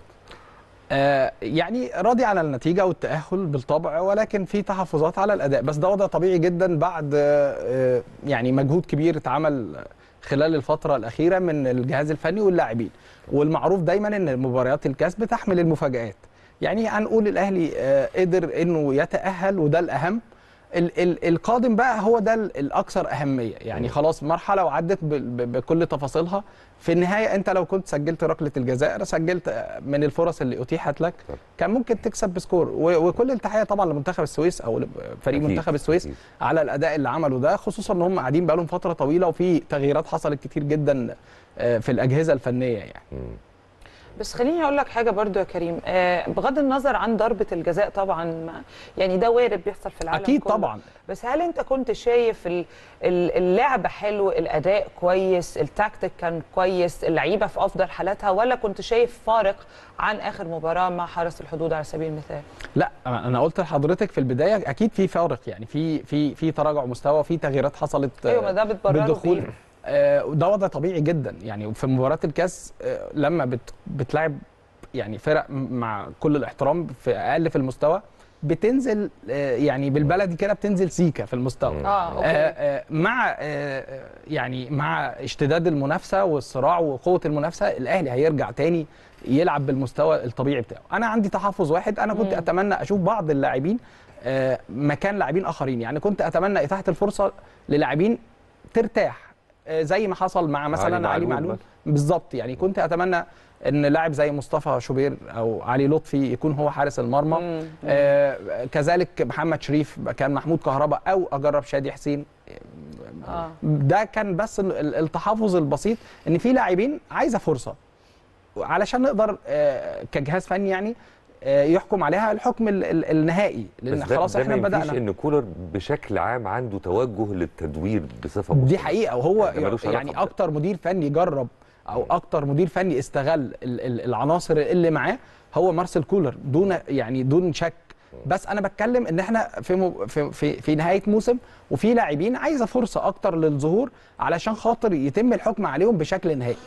آه يعني راضي على النتيجه والتاهل بالطبع ولكن في تحفظات على الاداء بس ده وضع طبيعي جدا بعد آه يعني مجهود كبير اتعمل خلال الفتره الاخيره من الجهاز الفني واللاعبين والمعروف دايما ان مباريات الكاس بتحمل المفاجات يعني هنقول الاهلي آه، قدر انه يتاهل وده الاهم ال ال القادم بقى هو ده ال- الاكثر اهميه يعني خلاص مرحله وعدت ب- ب- بكل تفاصيلها في النهايه انت لو كنت سجلت ركله الجزاء سجلت آه، من الفرص اللي اتيحت لك كان ممكن تكسب بسكور و- وكل التحيه طبعا لمنتخب السويس او فريق أكيد، منتخب السويس على الاداء اللي عمله ده خصوصا ان هم قاعدين بقالهم فتره طويله وفي تغييرات حصلت كتير جدا آه، في الاجهزه الفنيه يعني بس خليني اقول لك حاجه برضو يا كريم آه، بغض النظر عن ضربه الجزاء طبعا ما- يعني ده وارد بيحصل في العالم أكيد كله. طبعاً. بس هل انت كنت شايف ال- ال- اللعب حلو الاداء كويس التكتيك كان كويس اللعيبه في افضل حالاتها ولا كنت شايف فارق عن اخر مباراه مع حرس الحدود على سبيل المثال لا انا قلت لحضرتك في البدايه اكيد في فارق يعني في في في تراجع مستوى في تغييرات حصلت آه، ايوه ما ده بتبرره بالدخول بإيه؟ آه، ده وضع طبيعي جدا يعني في مباراه الكاس آه، لما بت بتلعب يعني فرق مع كل الاحترام في اقل في المستوى بتنزل آه، يعني بالبلدي كده بتنزل سيكه في المستوى اه اوكي آه، مع آه، يعني مع اشتداد المنافسه والصراع وقوه المنافسه الاهلي هيرجع تاني يلعب بالمستوى الطبيعي بتاعه انا عندي تحفظ واحد انا كنت مم. اتمنى اشوف بعض اللاعبين آه، مكان لاعبين اخرين يعني كنت اتمنى اتاحه الفرصه للاعبين ترتاح آه، زي ما حصل مع مثلا علي علي معلول معلول مثلا. بالظبط يعني كنت اتمنى ان لاعب زي مصطفى شوبير او علي لطفي يكون هو حارس المرمى آه كذلك محمد شريف كان محمود كهربا او اجرب شادي حسين اه ده كان بس ال- ال- التحفظ البسيط ان في لاعبين عايزه فرصه علشان نقدر آه، كجهاز فني يعني آه، يحكم عليها الحكم ال- ال- النهائي لان بس ده خلاص ده احنا ما ينفيش بدانا ان كولر بشكل عام عنده توجه للتدوير بصفه دي مستمرة. حقيقه وهو ده ملوش علاقة يعني بده. اكتر مدير فني جرب او اكتر مدير فني استغل ال- ال- العناصر اللي معاه هو مارسيل كولر دون يعني دون شك بس انا بتكلم ان احنا في م- في في, في نهايه موسم وفي لاعبين عايزه فرصه اكتر للظهور علشان خاطر يتم الحكم عليهم بشكل نهائي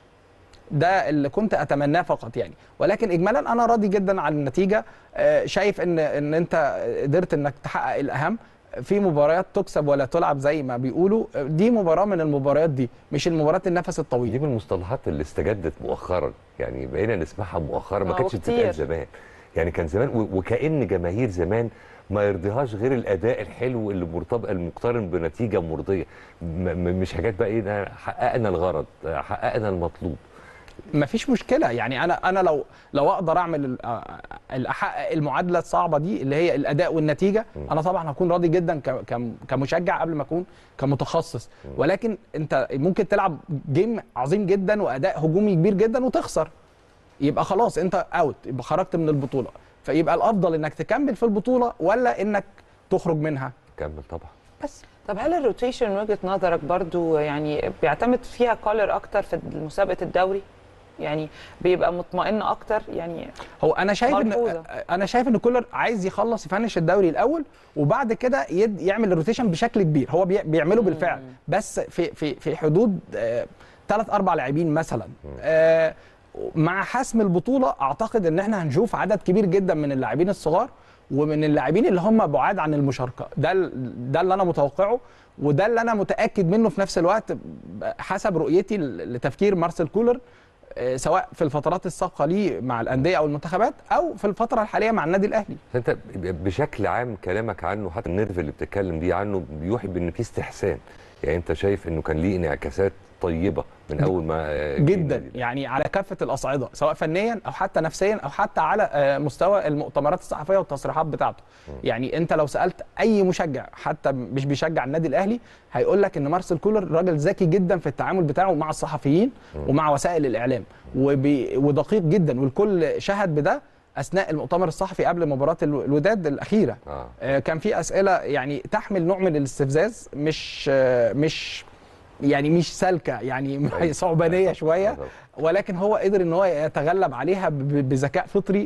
ده اللي كنت اتمناه فقط يعني ولكن اجمالا انا راضي جدا عن النتيجه آه، شايف ان ان انت قدرت انك تحقق الاهم في مباريات تكسب ولا تلعب زي ما بيقولوا آه، دي مباراه من المباريات دي مش المباريات النفس الطويل دي من المصطلحات اللي استجدت مؤخرا يعني بقينا نسمعها مؤخرا ما آه، كانتش وكتير. بتتقال زمان يعني كان زمان و- وكأن جماهير زمان ما يرضيهاش غير الاداء الحلو اللي مرتبط المقترن بنتيجه مرضيه م- م- مش حاجات بقى ايه ده حققنا الغرض حققنا المطلوب مفيش مشكله يعني انا انا لو لو اقدر اعمل ال- آه، ال- احقق المعادله الصعبه دي اللي هي الاداء والنتيجه انا طبعا هكون راضي جدا ك- كم- كمشجع قبل ما اكون كمتخصص ولكن انت ممكن تلعب جيم عظيم جدا واداء هجومي كبير جدا وتخسر يبقى خلاص انت اوت يبقى خرجت من البطوله فيبقى الافضل انك تكمل في البطوله ولا انك تخرج منها كمل طبعا طب هل الروتيشن من وجهه نظرك برضو يعني بيعتمد فيها كولر اكتر في مسابقه الدوري يعني بيبقى مطمئن اكتر يعني هو انا شايف ان ملحوظة. انا شايف ان كولر عايز يخلص يفنش الدوري الاول وبعد كده يد يعمل الروتيشن بشكل كبير هو بي- بيعمله بالفعل بس في في في حدود ثلاث اربع لاعبين مثلا آه، مع حسم البطوله اعتقد ان احنا هنشوف عدد كبير جدا من اللاعبين الصغار ومن اللاعبين اللي هم بعاد عن المشاركه ده ال- ده اللي انا متوقعه وده اللي انا متاكد منه في نفس الوقت حسب رؤيتي ل- لتفكير مارسيل كولر آه، سواء في الفترات السابقه ليه مع الانديه او المنتخبات او في الفتره الحاليه مع النادي الاهلي انت ب- بشكل عام كلامك عنه حتى النيرف اللي بتتكلم دي عنه بيوحي بان في استحسان يعني انت شايف انه كان ليه انعكاسات طيبه من اول ما آه، جه جدا النادي. يعني على كافه الاصعده سواء فنيا او حتى نفسيا او حتى على آه، مستوى المؤتمرات الصحفيه والتصريحات بتاعته يعني انت لو سالت اي مشجع حتى مش بيشجع النادي الاهلي هيقول لك ان مارسيل كولر راجل ذكي جدا في التعامل بتاعه مع الصحفيين ومع وسائل الاعلام وبي ودقيق جدا والكل شهد بده اثناء المؤتمر الصحفي قبل مباراه الو- الوداد الاخيره آه. آه، كان في اسئله يعني تحمل نوع من الاستفزاز مش آه، مش يعني مش سالكه يعني صعبانيه شويه ولكن هو قدر ان هو يتغلب عليها ب- بذكاء فطري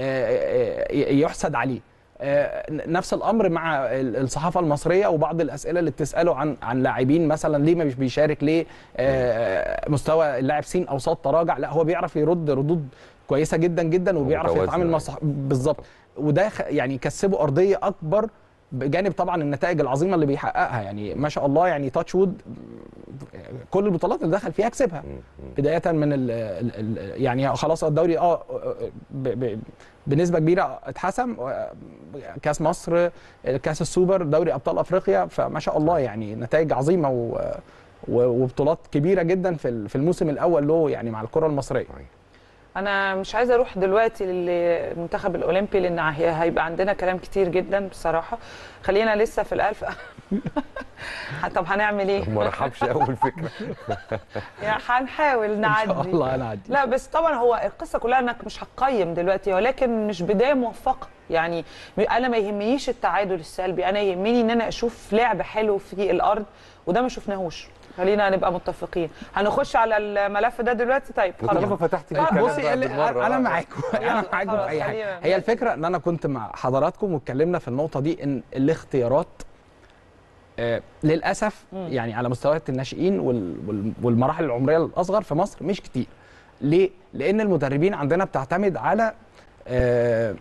آه، آه، يحسد عليه آه، نفس الامر مع ال- الصحافه المصريه وبعض الاسئله اللي بتساله عن عن لاعبين مثلا ليه ما مش بيشارك ليه آه، مستوى اللاعب سين او صاد تراجع لا هو بيعرف يرد ردود كويسه جدا جدا وبيعرف ومتوازنة يتعامل مع يعني. صح... بالظبط وده خ- يعني كسبه ارضيه اكبر بجانب طبعا النتائج العظيمه اللي بيحققها يعني ما شاء الله يعني تاتش وود كل البطولات اللي دخل فيها كسبها بدايه من ال ال ال يعني خلاص الدوري اه ب ب بنسبه كبيره اتحسم كاس مصر كاس السوبر دوري ابطال افريقيا فما شاء الله يعني نتائج عظيمه و و- وبطولات كبيره جدا في ال- في الموسم الاول له يعني مع الكره المصريه انا مش عايزه اروح دلوقتي للمنتخب الاولمبي لان هي- هيبقى عندنا كلام كتير جدا بصراحه خلينا لسه في الالف طب هنعمل ايه ما رحبش اول فكره يعني هنحاول نعدي شاء الله هنعدي. لا بس طبعا هو القصه كلها انك مش هتقيم دلوقتي ولكن مش بدايه موفقه يعني انا ما يهمنيش التعادل السلبي انا يهمني ان انا اشوف لعب حلو في الارض وده ما شفناهوش خلينا نبقى متفقين هنخش على الملف ده دلوقتي طيب طالما فتحتي فيه الكلام بصي بقى اللي- بالمرة انا بقى. معاكم انا معاكم في اي حاجه هي الفكره ان انا كنت مع حضراتكم واتكلمنا في النقطه دي ان الاختيارات آه للاسف يعني على مستويات الناشئين وال- وال- والمراحل العمريه الاصغر في مصر مش كتير ليه لان المدربين عندنا بتعتمد على آه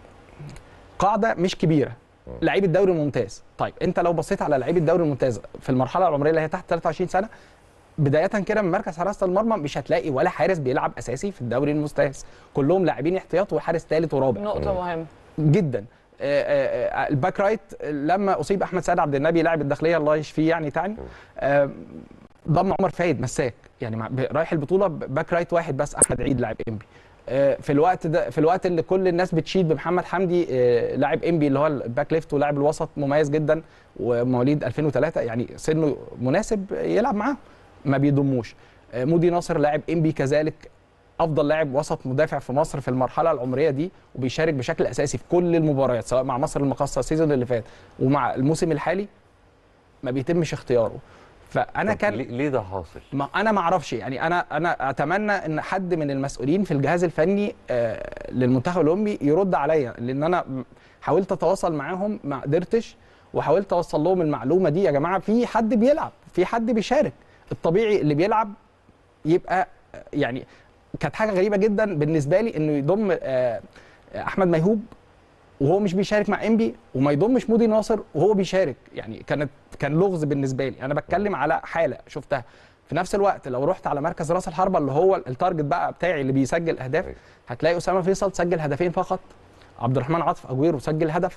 قاعده مش كبيره لعيب الدوري الممتاز طيب انت لو بصيت على لعيب الدوري الممتاز في المرحله العمريه اللي هي تحت 23 سنه بدايه كده من مركز حراسه المرمى مش هتلاقي ولا حارس بيلعب اساسي في الدوري الممتاز كلهم لاعبين احتياط وحارس ثالث ورابع نقطه مهمه جدا آه، آه، آه، الباك رايت لما اصيب احمد سعد عبد النبي لاعب الداخليه الله يشفيه يعني تعني آه، ضم عمر فايد مساك يعني مع- ب- رايح البطوله ب- باك رايت واحد بس احمد عيد لاعب انبي آه، في الوقت ده في الوقت اللي كل الناس بتشيد بمحمد حمدي آه، لاعب انبي اللي هو الباك ليفت ولاعب الوسط مميز جدا ومواليد 2003 يعني سنه مناسب يلعب معاه ما بيضموش آه، مودي ناصر لاعب انبي كذلك افضل لاعب وسط مدافع في مصر في المرحله العمريه دي وبيشارك بشكل اساسي في كل المباريات سواء مع مصر المقاصه السيزون اللي فات ومع الموسم الحالي ما بيتمش اختياره فانا طب كان ليه ليه ده حاصل؟ ما انا ما اعرفش يعني انا انا اتمنى ان حد من المسؤولين في الجهاز الفني آه، للمنتخب الاولمبي يرد عليا لان انا م- حاولت اتواصل معاهم ما قدرتش وحاولت اوصل لهم المعلومه دي يا جماعه في حد بيلعب في حد بيشارك الطبيعي اللي بيلعب يبقى آه، يعني كانت حاجه غريبه جدا بالنسبه لي انه يضم آه، احمد ميهوب وهو مش بيشارك مع انبي وما يضمش مودي ناصر وهو بيشارك يعني كانت كان لغز بالنسبه لي انا بتكلم على حاله شفتها في نفس الوقت لو رحت على مركز راس الحربه اللي هو التارجت بقى بتاعي اللي بيسجل اهداف هتلاقي اسامه فيصل سجل هدفين فقط عبد الرحمن عاطف اجويرو سجل هدف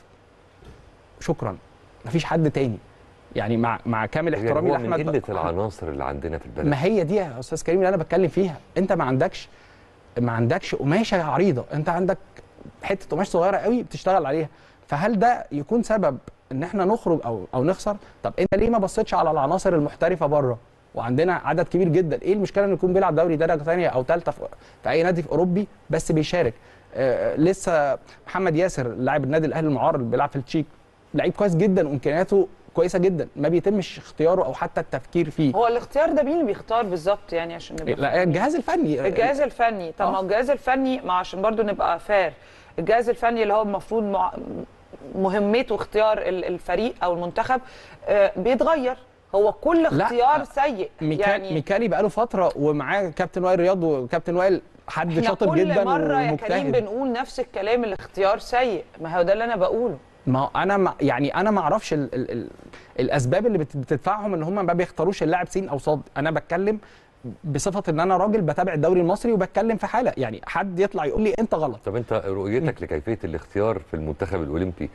شكرا مفيش حد تاني يعني مع مع كامل يعني احترامي هو من لاحمد قله العناصر اللي عندنا في البلد ما هي دي يا استاذ كريم اللي انا بتكلم فيها انت ما عندكش ما عندكش قماشه عريضه انت عندك حته قماش صغيره قوي بتشتغل عليها فهل ده يكون سبب ان احنا نخرج او او نخسر طب انت ليه ما بصيتش على العناصر المحترفه بره وعندنا عدد كبير جدا ايه المشكله انه يكون بيلعب دوري درجه ثانيه او ثالثه في, في اي نادي في اوروبي بس بيشارك آه لسه محمد ياسر لاعب النادي الاهلي المعار اللي بيلعب في التشيك لعيب كويس جدا وامكانياته كويسه جدا ما بيتمش اختياره او حتى التفكير فيه هو الاختيار ده مين اللي بيختار بالظبط يعني عشان نبقى لا الجهاز الفني الجهاز الفني طب ما هو الجهاز الفني ما عشان برضو نبقى فار الجهاز الفني اللي هو المفروض مع... مهمته اختيار ال- الفريق او المنتخب آه، بيتغير هو كل اختيار سيء ميكال يعني ميكالي بقاله فتره ومعاه كابتن وائل رياض وكابتن وائل حد احنا شاطر كل جدا مره يا كريم ومجتهد بنقول نفس الكلام الاختيار سيء ما هو ده اللي انا بقوله ما هو انا ما يعني انا ما اعرفش ال ال ال الاسباب اللي بت- بتدفعهم ان هم ما بيختاروش اللاعب سين او صاد انا بتكلم بصفه ان انا راجل بتابع الدوري المصري وبتكلم في حاله يعني حد يطلع يقول لي انت غلط طب انت رؤيتك لكيفيه الاختيار في المنتخب الاولمبي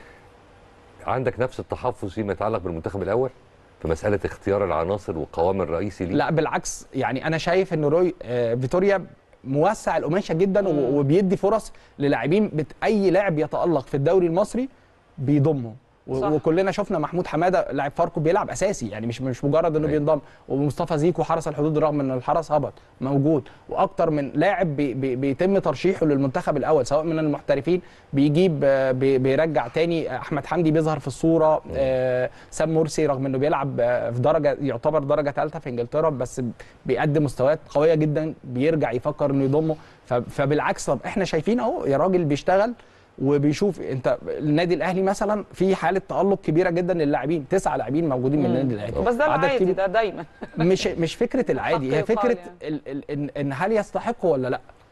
عندك نفس التحفظ فيما يتعلق بالمنتخب الاول في مساله اختيار العناصر والقوام الرئيسي ليه لا بالعكس يعني انا شايف ان روي آه فيتوريا موسع القماشه جدا و- وبيدي فرص للاعبين بت- اي لاعب يتالق في الدوري المصري بيضمه و- صح. وكلنا شفنا محمود حماده لاعب فاركو بيلعب اساسي يعني مش مش مجرد انه بينضم ومصطفى زيكو حرس الحدود رغم ان الحرس هبط موجود واكتر من لاعب بي بي بيتم ترشيحه للمنتخب الاول سواء من المحترفين بيجيب آه، بي بيرجع تاني احمد حمدي بيظهر في الصوره آه سام مرسي رغم انه بيلعب آه، في درجه يعتبر درجه ثالثه في انجلترا بس بيقدم مستويات قويه جدا بيرجع يفكر انه يضمه ف- فبالعكس طب احنا شايفين اهو يا راجل بيشتغل وبيشوف انت النادي الاهلي مثلا في حاله تالق كبيره جدا للاعبين تسعه لاعبين موجودين من النادي الاهلي بس ده عدد العادي كبير- ده دايما مش مش فكره العادي هي حق يقال فكره يعني. ال ال ان, ان هل يستحقوا ولا لا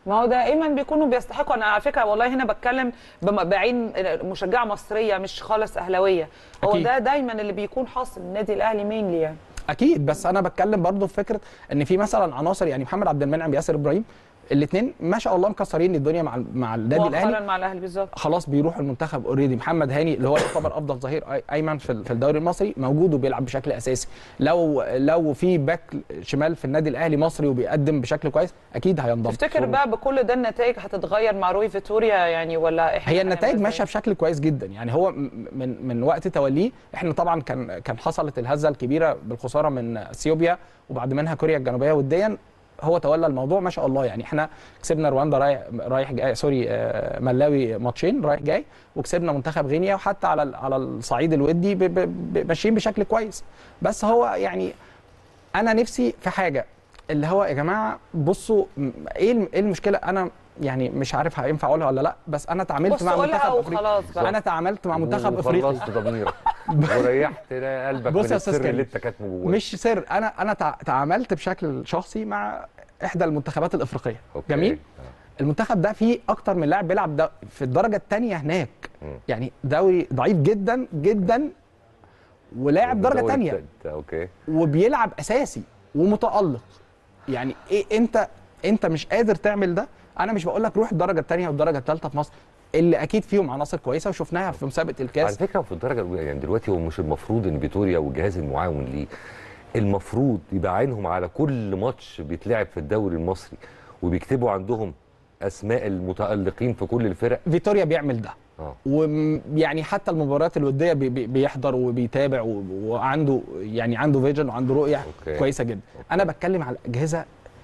ما هو دائما بيكونوا بيستحقوا انا على فكره والله هنا بتكلم بم- بعين مشجعه مصريه مش خالص اهلاويه هو أكيد. ده دايما اللي بيكون حاصل النادي الاهلي مينلي يعني اكيد بس انا بتكلم برضو في فكره ان في مثلا عناصر يعني محمد عبد المنعم ياسر ابراهيم الاثنين ما شاء الله مكسرين الدنيا مع مع النادي مؤخرا الاهلي مع الاهلي بالظبط خلاص بيروح المنتخب اوريدي محمد هاني اللي هو يعتبر افضل ظهير أي- ايمن في ال- في الدوري المصري موجود وبيلعب بشكل اساسي لو لو في باك شمال في النادي الاهلي مصري وبيقدم بشكل كويس اكيد هينضم تفتكر بقى بكل ده النتائج هتتغير مع روي فيتوريا يعني ولا احنا هي هنعمل النتائج إزاي؟ ماشيه بشكل كويس جدا يعني هو م- من من وقت توليه احنا طبعا كان كان حصلت الهزه الكبيره بالخساره من اثيوبيا وبعد منها كوريا الجنوبيه وديا هو تولى الموضوع ما شاء الله يعني احنا كسبنا رواندا رايح رايح جاي سوري آه، ملاوي ماتشين رايح جاي وكسبنا منتخب غينيا وحتى على ال- على الصعيد الودي ب- ب- ب- ماشيين بشكل كويس بس هو يعني انا نفسي في حاجه اللي هو يا جماعه بصوا م- ايه الم- ايه المشكله انا يعني مش عارف هينفع اقولها ولا لا بس انا تعاملت بص مع قولها منتخب وخلاص افريقيا بقى. انا تعاملت مع منتخب افريقيا وخلصت ضميرك وريحت قلبك بص من يا السر أستاذ اللي كريم، انت كاتمه جواك مش سر انا انا تع- تعاملت بشكل شخصي مع احدى المنتخبات الافريقيه أوكي. جميل المنتخب ده فيه اكتر من لاعب بيلعب ده في الدرجه الثانيه هناك يعني دوري ضعيف جدا جدا ولاعب درجه الدوري ثانيه التالت، اوكي وبيلعب اساسي ومتالق يعني ايه انت انت مش قادر تعمل ده انا مش بقول لك روح الدرجه الثانيه والدرجه الثالثه في مصر اللي اكيد فيهم عناصر كويسه وشفناها في مسابقه على الكاس فكره في الدرجه الاولى يعني دلوقتي هو مش المفروض ان فيتوريا والجهاز المعاون ليه المفروض يبقى عينهم على كل ماتش بيتلعب في الدوري المصري وبيكتبوا عندهم اسماء المتالقين في كل الفرق فيتوريا بيعمل ده اه ويعني حتى المباريات الوديه بي- بي- بيحضر وبيتابع و- وعنده يعني عنده فيجن وعنده رؤيه أوكي. كويسه جدا انا بتكلم على الاجهزه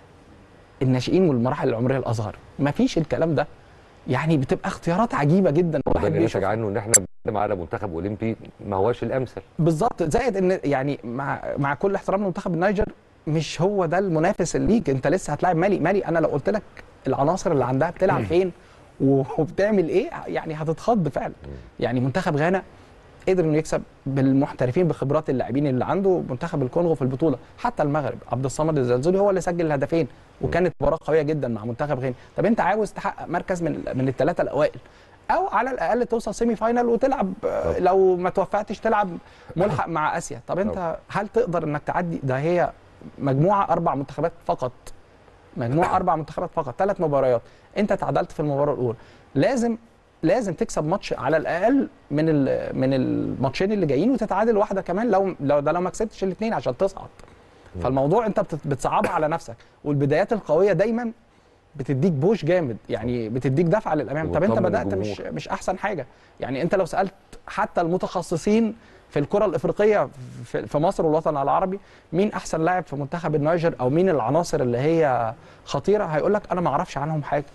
الناشئين والمراحل العمريه الاصغر مفيش الكلام ده يعني بتبقى اختيارات عجيبه جدا ده الواحد اللي بيشوف نتج عنه ان احنا بنتكلم على منتخب اولمبي ما هواش الامثل بالظبط زائد ان يعني مع مع كل احترام لمنتخب النيجر مش هو ده المنافس اللي ليك انت لسه هتلاعب مالي مالي انا لو قلت لك العناصر اللي عندها بتلعب فين وبتعمل ايه يعني هتتخض فعلا يعني منتخب غانا قدر انه يكسب بالمحترفين بخبرات اللاعبين اللي عنده منتخب الكونغو في البطوله حتى المغرب عبد الصمد الزلزولي هو اللي سجل الهدفين وكانت مباراه قويه جدا مع منتخب غانا طب انت عاوز تحقق مركز من من الثلاثه الاوائل او على الاقل توصل سيمي فاينال وتلعب آه، لو ما توفقتش تلعب ملحق مع اسيا طب انت هل تقدر انك تعدي ده هي مجموعه اربع منتخبات فقط مجموعه اربع منتخبات فقط ثلاث مباريات انت تعادلت في المباراه الاولى لازم لازم تكسب ماتش على الاقل من ال- من الماتشين اللي جايين وتتعادل واحده كمان لو لو ده لو ما كسبتش الاثنين عشان تصعد فالموضوع انت بت- بتصعبها على نفسك والبدايات القويه دايما بتديك بوش جامد يعني بتديك دفعه للامام طب انت وتطمن بدات مش الجمهور. مش احسن حاجه يعني انت لو سالت حتى المتخصصين في الكره الافريقيه في في مصر والوطن العربي مين احسن لاعب في منتخب النيجر او مين العناصر اللي هي خطيره هيقول لك انا ما اعرفش عنهم حاجه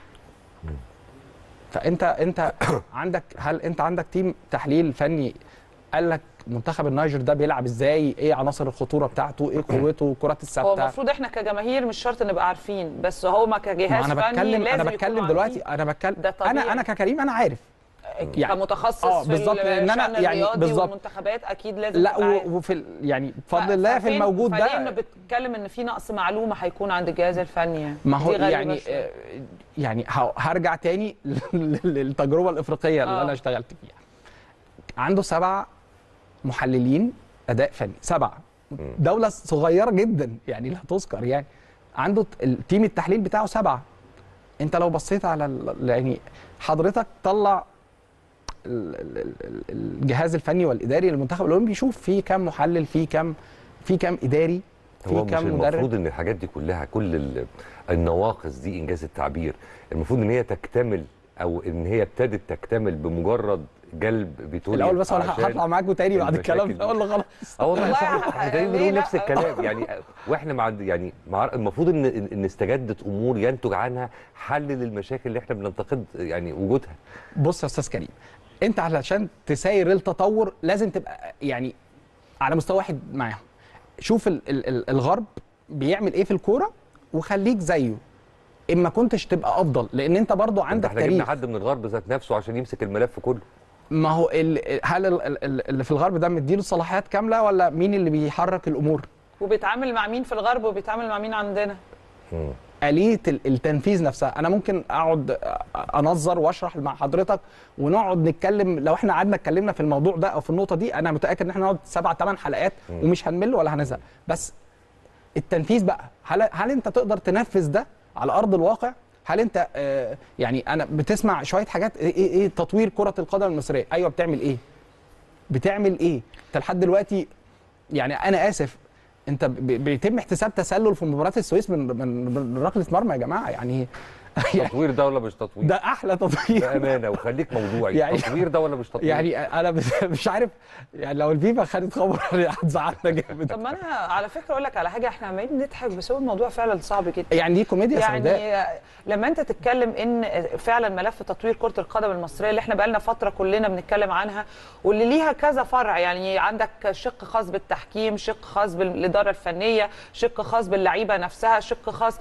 فانت انت عندك هل انت عندك تيم تحليل فني قال لك منتخب النيجر ده بيلعب ازاي ايه عناصر الخطوره بتاعته ايه قوته الكرات هو الثابته المفروض احنا كجماهير مش شرط نبقى عارفين بس هما ما كجهاز انا فني بتكلم لازم انا بتكلم يكونوا دلوقتي عارفين. انا بتكلم ده طبيعي. انا انا ككريم انا عارف كمتخصص اه في بالظبط لان انا الشأن يعني الرياضي بالظبط والمنتخبات اكيد لازم لا تبقى عارف. و- وفي ال- يعني بفضل الله في ففين- الموجود فليه ده ما بتتكلم ان في نقص معلومه هيكون عند الجهاز الفني يعني ما هو دي غريبة يعني شوية. آه، يعني ه- هرجع تاني للتجربه الافريقيه اللي آه. انا اشتغلت فيها عنده سبع محللين اداء فني سبعه دوله صغيره جدا يعني لا تذكر يعني عنده ت- التيم التحليل بتاعه سبعه انت لو بصيت على ال- يعني حضرتك طلع ال- ال- ال- الجهاز الفني والاداري للمنتخب الاولمبي شوف في كام محلل في كام في كام اداري هو في مش كام المفروض مدرب ان الحاجات دي كلها كل ال- النواقص دي انجاز التعبير المفروض ان هي تكتمل او ان هي ابتدت تكتمل بمجرد جلب فيتوريا الاول بس انا عشان هطلع معاكم تاني بعد الكلام المشاكل ده دي. اقول له خلاص اه والله والله صح احنا تقريبا ليه بنقول لا؟ نفس الكلام يعني واحنا مع يعني مع المفروض ان ان استجدت امور ينتج عنها حل للمشاكل اللي احنا بننتقد يعني وجودها بص يا استاذ كريم انت علشان تساير التطور لازم تبقى يعني على مستوى واحد معاهم شوف ال ال ال الغرب بيعمل ايه في الكوره وخليك زيه اما كنتش تبقى افضل لان انت برضو انت عندك احنا جبنا تاريخ حد من الغرب ذات نفسه عشان يمسك الملف كله ما هو ال هل ال ال اللي في الغرب ده مديله صلاحيات كامله ولا مين اللي بيحرك الامور وبيتعامل مع مين في الغرب وبيتعامل مع مين عندنا آلية ال- التنفيذ نفسها انا ممكن اقعد انظر واشرح مع حضرتك ونقعد نتكلم لو احنا قعدنا اتكلمنا في الموضوع ده او في النقطه دي انا متاكد ان احنا نقعد سبع ثمان حلقات مم. ومش هنمل ولا هنزهق بس التنفيذ بقى هل هل انت تقدر تنفذ ده على ارض الواقع هل انت آه يعني انا بتسمع شويه حاجات ايه ايه, إيه تطوير كره القدم المصريه ايوه بتعمل ايه بتعمل ايه انت لحد دلوقتي يعني انا اسف انت ب- بيتم احتساب تسلل في مباراه السويس من من من ركله مرمى يا جماعه يعني تطوير ده ولا مش تطوير ده احلى تطوير بامانه وخليك موضوعي يعني- تطوير ده ولا مش تطوير يعني انا مش- مش عارف يعني لو الفيفا خدت خبر هتزعلنا جامد طب ما انا على فكره اقول لك على حاجه احنا عمالين نضحك بس هو الموضوع فعلا صعب جدا يعني دي كوميديا سوداء يعني لما انت تتكلم ان فعلا ملف تطوير كره القدم المصريه اللي احنا بقالنا فتره كلنا بنتكلم عنها واللي ليها كذا فرع يعني عندك شق خاص بالتحكيم شق خاص بالاداره الفنيه شق خاص باللعيبه نفسها شق خاص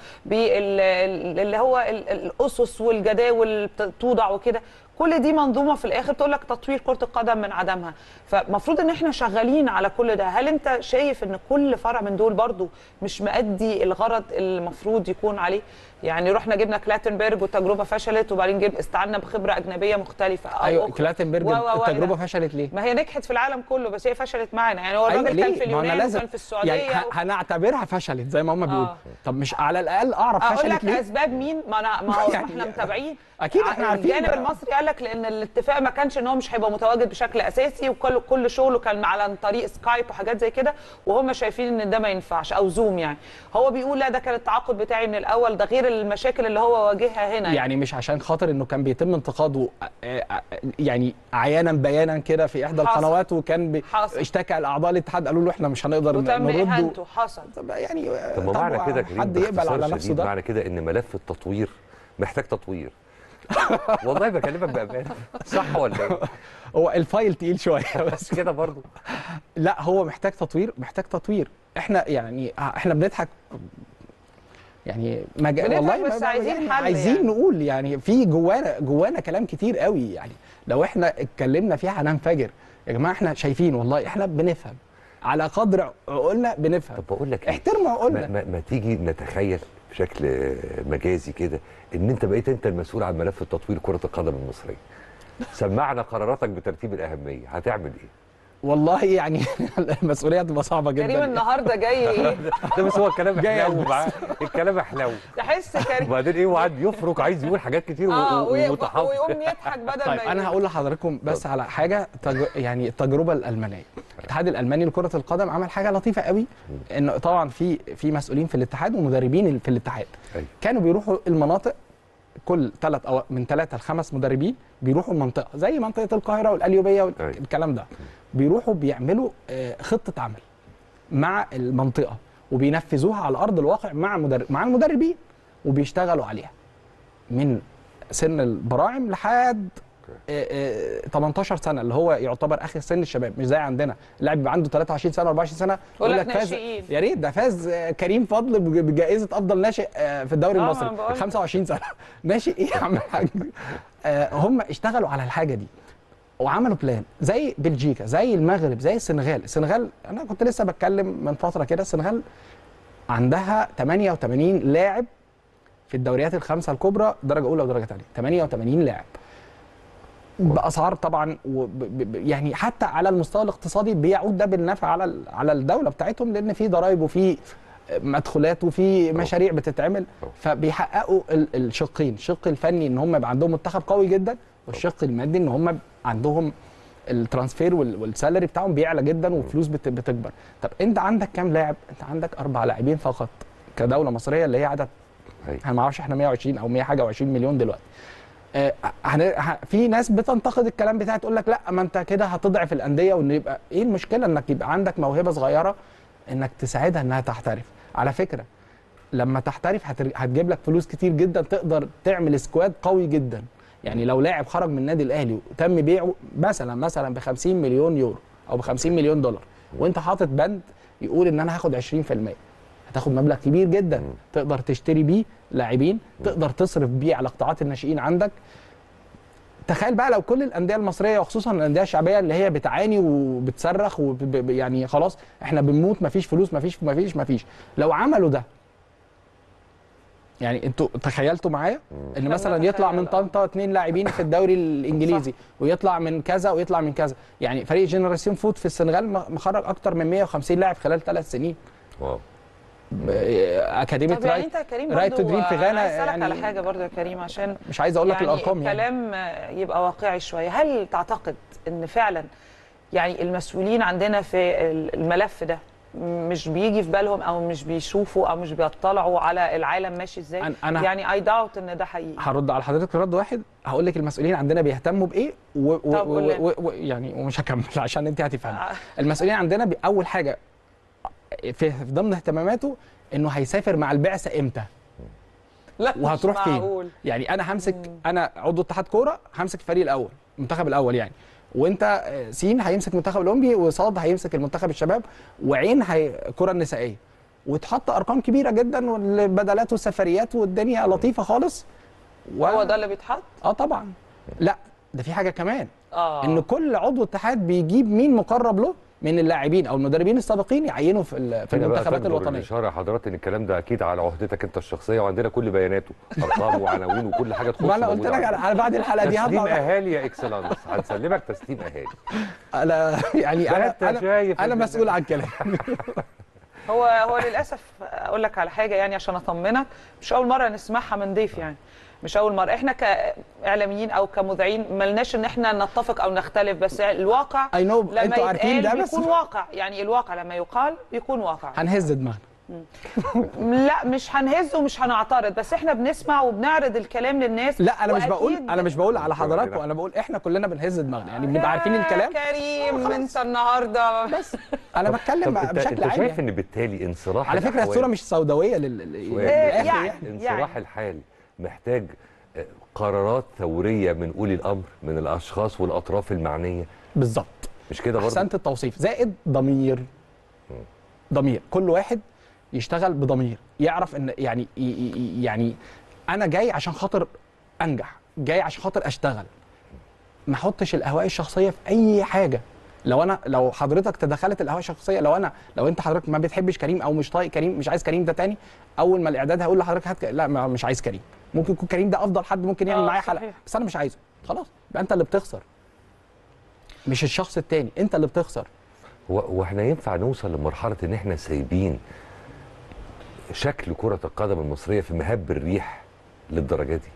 باللي هو ال- الاسس والجداول اللي بتوضع وكده كل دي منظومه في الاخر تقول لك تطوير كره القدم من عدمها فمفروض ان احنا شغالين على كل ده هل انت شايف ان كل فرع من دول برضو مش مؤدي الغرض اللي المفروض يكون عليه يعني رحنا جبنا كلاتنبرج والتجربه فشلت وبعدين جيب استعنا بخبره اجنبيه مختلفه أو ايوه أخرى. كلاتنبرج و- و- و- التجربه إلى- فشلت ليه؟ ما هي نجحت في العالم كله بس هي فشلت معانا يعني هو أيوة الراجل كان ليه؟ في ما أنا اليونان لازم- وكان في السعوديه يعني ه- هنعتبرها فشلت زي ما هم بيقولوا آه. طب مش على الاقل اعرف اقول فشلت لك ليه؟ اسباب مين ما انا ما هو يعني- احنا متابعين أكيد إحنا عارفين الجانب بقى. المصري قال لك لان الاتفاق ما كانش ان هو مش هيبقى متواجد بشكل اساسي وكل كل شغله كان على طريق سكايب وحاجات زي كده وهم شايفين ان ده ما ينفعش او زوم يعني هو بيقول لا ده كان التعاقد بتاعي من الاول ده غير المشاكل اللي هو واجهها هنا يعني مش عشان خاطر انه كان بيتم انتقاده آه، آه، يعني عيانا بيانا كده في احدى حصل. القنوات وكان بي حصل. اشتكى الاعضاء الاتحاد قالوا له احنا مش هنقدر وتم نرده اهانته حصل طب يعني طب ما طب معنى كده كريم حد يقبل باختصار على نفسه شديد ده معنى كده ان ملف التطوير محتاج تطوير والله بكلمك بامانه صح ولا ايه؟ هو الفايل تقيل شويه بس كده برضو لا هو محتاج تطوير محتاج تطوير احنا يعني احنا بنضحك يعني مج... بنضحك والله بس ما- عايزين يعني حل عايزين يعني. نقول يعني في جوانا جوانا كلام كتير قوي يعني لو احنا اتكلمنا فيها هننفجر يا جماعه احنا شايفين والله احنا بنفهم على قدر عقولنا بنفهم طب بقول لك إيه؟ احترموا ما, عقولنا ما, ما تيجي نتخيل بشكل آه، مجازي كده ان انت بقيت انت المسؤول عن ملف التطوير كره القدم المصريه سمعنا قراراتك بترتيب الاهميه هتعمل ايه والله يعني المسؤوليه هتبقى صعبه جدا كريم النهارده جاي ايه ده بس هو الكلام جاي حلو ألبس. معاه الكلام حلو تحس كريم وبعدين ايه وقعد يفرك عايز يقول حاجات كتير و- اه و- وي- ومتحفظ ويقوم يضحك بدل طيب ما انا يقول. هقول لحضراتكم بس على حاجه تج... يعني التجربه الالمانيه الاتحاد الالماني لكره القدم عمل حاجه لطيفه قوي انه طبعا في في مسؤولين في الاتحاد ومدربين في الاتحاد أيوة. كانوا بيروحوا المناطق كل ثلاث او من ثلاثه لخمس مدربين بيروحوا المنطقه زي منطقه القاهره والقليوبيه والكلام ده بيروحوا بيعملوا آه، خطه عمل مع المنطقه وبينفذوها على ارض الواقع مع مدرب مع المدربين وبيشتغلوا عليها من سن البراعم لحد آه، آه، 18 سنه اللي هو يعتبر اخر سن الشباب مش زي عندنا اللاعب بيبقى عنده 23 سنه 24 سنه يقول لك فاز ناشئين. يا ريت ده فاز آه، كريم فضل بج- بجائزه افضل ناشئ آه، في الدوري آه، ما المصري أنا بقول لك. 25 سنه ناشئ ايه يا عم الحاج آه، هم اشتغلوا على الحاجه دي وعملوا بلان زي بلجيكا زي المغرب زي السنغال السنغال انا كنت لسه بتكلم من فتره كده السنغال عندها 88 لاعب في الدوريات الخمسه الكبرى درجه اولى ودرجه ثانيه 88 لاعب باسعار طبعا وب- ب- ب- يعني حتى على المستوى الاقتصادي بيعود ده بالنفع على ال- على الدوله بتاعتهم لان في ضرائب وفي مدخولات وفي مشاريع بتتعمل فبيحققوا ال- الشقين الشق الفني ان هم يبقى عندهم منتخب قوي جدا والشق المادي ان هم عندهم الترانسفير وال- والسالري بتاعهم بيعلى جدا وفلوس بت- بتكبر طب انت عندك كام لاعب انت عندك اربع لاعبين فقط كدوله مصريه اللي هي عدد انا ما اعرفش احنا 120 او 100 حاجه و20 مليون دلوقتي آه، هن- ه- في ناس بتنتقد الكلام بتاعي تقول لك لا ما انت كده هتضعف الانديه وان يبقى ايه المشكله انك يبقى عندك موهبه صغيره انك تساعدها انها تحترف على فكره لما تحترف هتر- هتجيب لك فلوس كتير جدا تقدر تعمل سكواد قوي جدا يعني لو لاعب خرج من النادي الاهلي وتم بيعه مثلا مثلا ب 50 مليون يورو او ب 50 مليون دولار وانت حاطط بند يقول ان انا هاخد 20% هتاخد مبلغ كبير جدا تقدر تشتري بيه لاعبين تقدر تصرف بيه على قطاعات الناشئين عندك تخيل بقى لو كل الانديه المصريه وخصوصا الانديه الشعبيه اللي هي بتعاني وبتصرخ وب- يعني خلاص احنا بنموت مفيش فلوس مفيش مفيش مفيش لو عملوا ده يعني انتوا تخيلتوا معايا ان احنا مثلا يطلع من بنتخيل، آه. طنطا اثنين لاعبين في الدوري الانجليزي ويطلع من كذا ويطلع من كذا يعني فريق جنراسيون فوت في السنغال م- مخرج اكتر من 150 لاعب خلال ثلاث سنين واو ب- اكاديميه طب يعني رايت انت يا كريم رايت برضو تو دريم في انا غانا عايز اسالك يعني على حاجه برضو يا كريم عشان مش عايز اقول لك يعني الارقام يعني الكلام يبقى واقعي شويه هل تعتقد ان فعلا يعني المسؤولين عندنا في الملف ده مش بيجي في بالهم او مش بيشوفوا او مش بيطلعوا على العالم ماشي ازاي أنا- أنا- يعني اي داوت ان ده حقيقي هرد على حضرتك رد واحد هقول لك المسؤولين عندنا بيهتموا بايه و و طب قول و لنا. و و يعني ومش هكمل عشان انت هتفهمي المسؤولين عندنا بي- اول حاجه في في ضمن اهتماماته انه هيسافر مع البعثه امتى لا مش وهتروح فين معقول. يعني انا همسك انا عضو اتحاد كوره همسك الفريق الاول المنتخب الاول يعني وانت آه، سين هيمسك المنتخب الاولمبي وصاد هيمسك المنتخب الشباب وعين هي الكره النسائيه وتحط ارقام كبيره جدا والبدلات والسفريات والدنيا لطيفه خالص و... هو ده اللي بيتحط اه طبعا لا ده في حاجه كمان اه ان كل عضو اتحاد بيجيب مين مقرب له من اللاعبين او المدربين السابقين يعينوا في ال- في هنا بقى المنتخبات تجبر الوطنيه الاشاره يا حضرات ان الكلام ده اكيد على عهدتك انت الشخصيه وعندنا كل بياناته ارقام وعناوين وكل حاجه تخص ما انا قلت موجودة لك عندنا. على بعد الحلقه دي تسليم هطلع اهالي يا اكسلانس هنسلمك تسليم اهالي انا يعني ده انا أنت انا, شايف أنا إن- مسؤول عن كلام هو هو للاسف اقول لك على حاجه يعني عشان اطمنك مش اول مره نسمعها من ضيف يعني مش اول مره احنا كاعلاميين او كمذيعين ملناش ان احنا نتفق او نختلف بس الواقع I know، لما أنتوا عارفين يتقال ده بس. بيكون واقع يعني الواقع لما يقال بيكون واقع هنهز دماغنا لا مش هنهز ومش هنعترض بس احنا بنسمع وبنعرض الكلام للناس لا انا مش وأكيد بقول انا مش بقول على حضراتكم انا بقول احنا كلنا بنهز دماغنا يعني بنبقى عارفين يا الكلام كريم انت النهارده بس انا بتكلم طب انت, بشكل انت عام شايف يعني. ان بالتالي انصراح على فكره الأحوال- الصوره مش سوداويه لل... لل- سؤال. للآخر يعني- يعني. انصراح الحال محتاج آه، قرارات ثوريه من اولي الامر من الاشخاص والاطراف المعنيه بالظبط مش كده برضه احسنت التوصيف زائد ضمير ضمير كل واحد يشتغل بضمير يعرف ان يعني ي- ي- يعني انا جاي عشان خاطر انجح جاي عشان خاطر اشتغل ما احطش الاهواء الشخصيه في اي حاجه لو انا لو حضرتك تدخلت الاهواء الشخصيه لو انا لو انت حضرتك ما بتحبش كريم او مش طايق كريم مش عايز كريم ده تاني اول ما الاعداد هيقول لحضرتك هات ك- لا ما مش عايز كريم ممكن يكون كريم ده افضل حد ممكن يعمل آه، معايا حلقه صحيح. بس انا مش عايزه خلاص يبقى انت اللي بتخسر مش الشخص التاني انت اللي بتخسر و- واحنا ينفع نوصل لمرحله ان احنا سايبين شكل كره القدم المصريه في مهب الريح للدرجه دي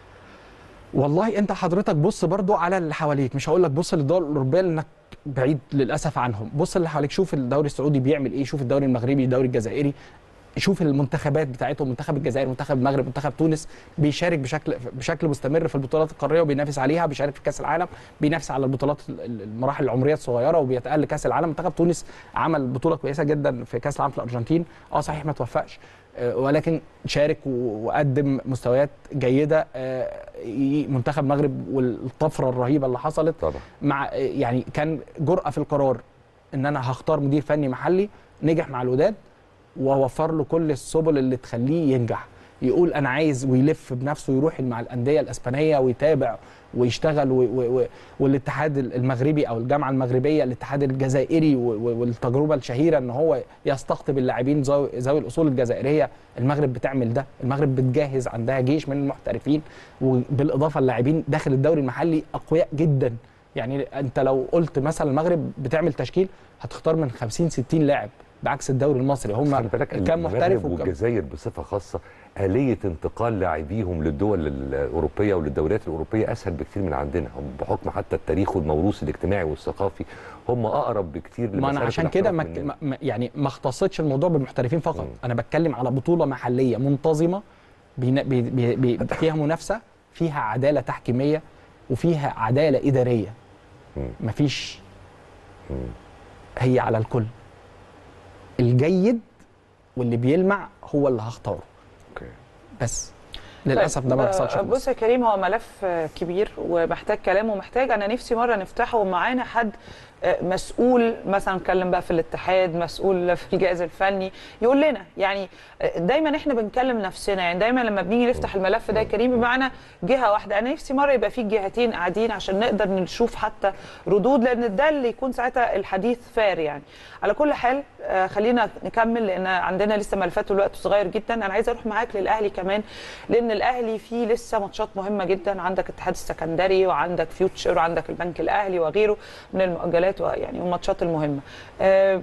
والله انت حضرتك بص برضو على اللي حواليك مش هقول لك بص للدول الاوروبيه لانك بعيد للاسف عنهم بص اللي حواليك شوف الدوري السعودي بيعمل ايه شوف الدوري المغربي الدوري الجزائري شوف المنتخبات بتاعتهم منتخب الجزائر منتخب المغرب منتخب تونس بيشارك بشكل بشكل مستمر في البطولات القاريه وبينافس عليها بيشارك في كاس العالم بينافس على البطولات ال- ال- المراحل العمريه الصغيره وبيتاهل لكاس العالم منتخب تونس عمل بطوله كويسه جدا في كاس العالم في الارجنتين اه صحيح ما توفقش آه، ولكن شارك و- وقدم مستويات جيده آه، ي- منتخب المغرب والطفره الرهيبه اللي حصلت طبعا مع يعني كان جرأه في القرار ان انا هختار مدير فني محلي نجح مع الوداد ووفر له كل السبل اللي تخليه ينجح يقول انا عايز ويلف بنفسه يروح مع الانديه الاسبانيه ويتابع ويشتغل و و و والاتحاد المغربي او الجامعه المغربيه الاتحاد الجزائري و- و- والتجربه الشهيره ان هو يستقطب اللاعبين ذوي ذوي الاصول الجزائريه المغرب بتعمل ده المغرب بتجهز عندها جيش من المحترفين وبالاضافه اللاعبين داخل الدوري المحلي اقوياء جدا يعني انت لو قلت مثلا المغرب بتعمل تشكيل هتختار من 50 60 لاعب بعكس الدوري المصري هم خلي بالك كام محترف المغرب وكام والجزائر بصفه خاصه آلية انتقال لاعبيهم للدول الأوروبية وللدوريات الأوروبية أسهل بكتير من عندنا هم بحكم حتى التاريخ والموروث الاجتماعي والثقافي هم أقرب بكتير ما انا لمسألة عشان كده ما الاحتراف مننا. ما- يعني ما اختصتش الموضوع بالمحترفين فقط انا بتكلم على بطوله محليه منتظمه بينا- بي بي بي فيها منافسه فيها عداله تحكيميه وفيها عداله اداريه مفيش هي على الكل الجيد واللي بيلمع هو اللي هختاره اوكي بس للاسف ده ما طيب، بيحصلش آه، في مصر. بص يا كريم هو ملف آه، كبير ومحتاج كلام ومحتاج انا نفسي مره نفتحه ومعانا حد آه، مسؤول مثلا نتكلم بقى في الاتحاد مسؤول في الجهاز الفني يقول لنا يعني آه، دايما احنا بنكلم نفسنا يعني دايما لما بنيجي نفتح الملف ده يا كريم بمعنى جهه واحده انا نفسي مره يبقى في جهتين قاعدين عشان نقدر نشوف حتى ردود لان ده اللي يكون ساعتها الحديث فار يعني على كل حال آه، خلينا نكمل لان عندنا لسه ملفات والوقت صغير جدا انا عايزه اروح معاك للاهلي كمان لان الاهلي فيه لسه ماتشات مهمه جدا عندك اتحاد السكندري وعندك فيوتشر وعندك البنك الاهلي وغيره من المؤجلات ويعني والماتشات المهمه آه،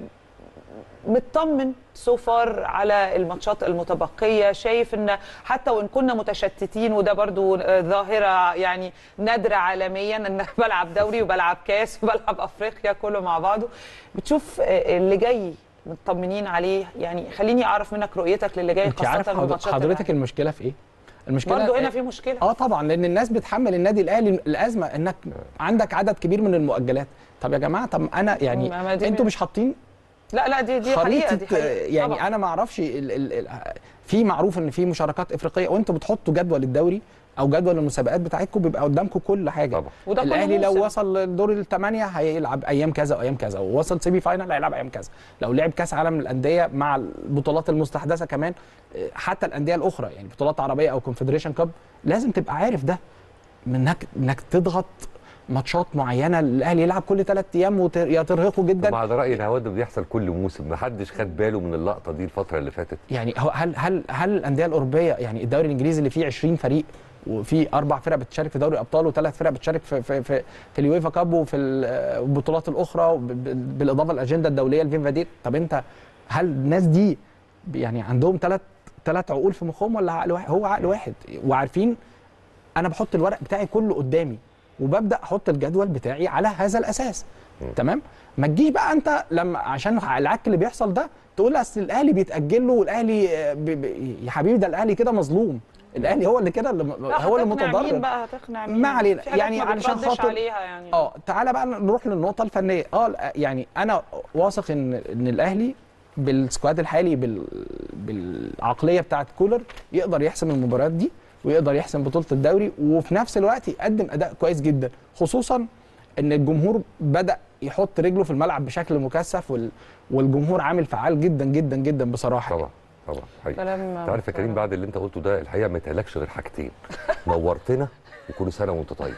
مطمن سو فار على الماتشات المتبقيه شايف ان حتى وان كنا متشتتين وده برضو آه، ظاهره يعني نادره عالميا ان بلعب دوري وبلعب كاس وبلعب افريقيا كله مع بعضه بتشوف آه، اللي جاي مطمنين عليه يعني خليني اعرف منك رؤيتك للي جاي انت عارف خاصه حضر- بماتشات حضرتك المشكله في ايه؟ المشكله برضو هنا في مشكله اه طبعا لان الناس بتحمل النادي الاهلي الازمه انك عندك عدد كبير من المؤجلات طب يا جماعه طب انا يعني ما- ما دي انتوا من- مش حاطين لا لا دي دي حقيقه دي خريطه حقيقه يعني طبعاً. انا ما اعرفش ال ال ال في معروف ان في مشاركات افريقيه وانتوا بتحطوا جدول الدوري او جدول المسابقات بتاعتكم بيبقى قدامكم كل حاجه طبعا. وده كل الاهلي لو موسم. وصل لدور الثمانيه هيلعب ايام كذا وايام كذا ووصل سيمي فاينل هيلعب ايام كذا لو لعب كاس عالم للانديه مع البطولات المستحدثه كمان آه، حتى الانديه الاخرى يعني بطولات عربيه او كونفدريشن كاب لازم تبقى عارف ده من انك انك تضغط ماتشات معينه الاهلي يلعب كل ثلاث ايام وت- يا ترهقه جدا مع ده رايي الهواد ده بيحصل كل موسم ما حدش خد باله من اللقطه دي الفتره اللي فاتت يعني هو هل هل هل الانديه الاوروبيه يعني الدوري الانجليزي اللي فيه 20 فريق وفي اربع فرق بتشارك في دوري الابطال وثلاث فرق بتشارك في في في, في اليويفا كاب وفي ال- البطولات الاخرى وب- ب- بالاضافه للاجنده الدوليه الفيفا دي طب انت هل الناس دي يعني عندهم ثلاث ثلاث عقول في مخهم ولا عقل واحد هو عقل واحد وعارفين انا بحط الورق بتاعي كله قدامي وببدا احط الجدول بتاعي على هذا الاساس تمام ما تجيش بقى انت لما عشان العك اللي بيحصل ده تقول اصل الاهلي بيتاجل له والاهلي آه، ب... ب... يا حبيبي ده الاهلي كده مظلوم الاهلي هو اللي كده اللي لا، هو اللي هتقنع مين متضرر بقى هتقنع مين ما علينا في حاجات يعني ما علشان بتردش خاطر عليها يعني اه تعالى بقى نروح للنقطه الفنيه اه يعني انا واثق ان ان الاهلي بالسكواد الحالي بال... بالعقليه بتاعت كولر يقدر يحسم المباريات دي ويقدر يحسم بطوله الدوري وفي نفس الوقت يقدم اداء كويس جدا خصوصا ان الجمهور بدا يحط رجله في الملعب بشكل مكثف وال... والجمهور عامل فعال جدا جدا جدا بصراحه طبعا طبعا حقيقي كلام انت عارف يا كريم بعد اللي انت قلته ده الحقيقه ما يتهيألكش غير حاجتين نورتنا وكل سنه وانت طيب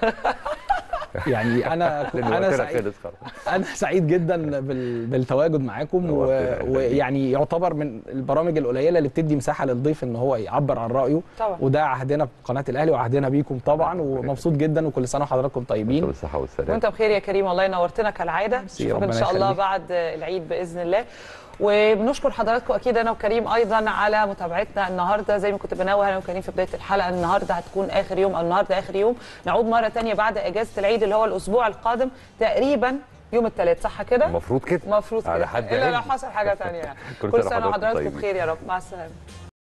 يعني انا لأن انا وقتنا سعيد خلص خلاص. انا سعيد جدا بال... بالتواجد معاكم و... نورتنا. ويعني يعتبر من البرامج القليله اللي بتدي مساحه للضيف ان هو يعبر عن رايه طبعا. وده عهدنا بقناه الاهلي وعهدنا بيكم طبعا ومبسوط جدا وكل سنه وحضراتكم طيبين بالصحه والسلامه وانت بخير يا كريم والله نورتنا كالعاده ميرسي، نشوفك ان ربنا شاء الله يخليك. بعد العيد باذن الله وبنشكر حضراتكم اكيد انا وكريم ايضا على متابعتنا النهارده زي ما كنت بنوه انا وكريم في بدايه الحلقه النهارده هتكون اخر يوم او النهارده اخر يوم نعود مره تانية بعد اجازه العيد اللي هو الاسبوع القادم تقريبا يوم الثلاث صح كده؟ المفروض كده المفروض على كده حد الا علمي. لو حصل حاجه ثانيه يعني كل كل سنة سنه وحضراتكم وحضراتكم طيبين. بخير يا رب مع السلامه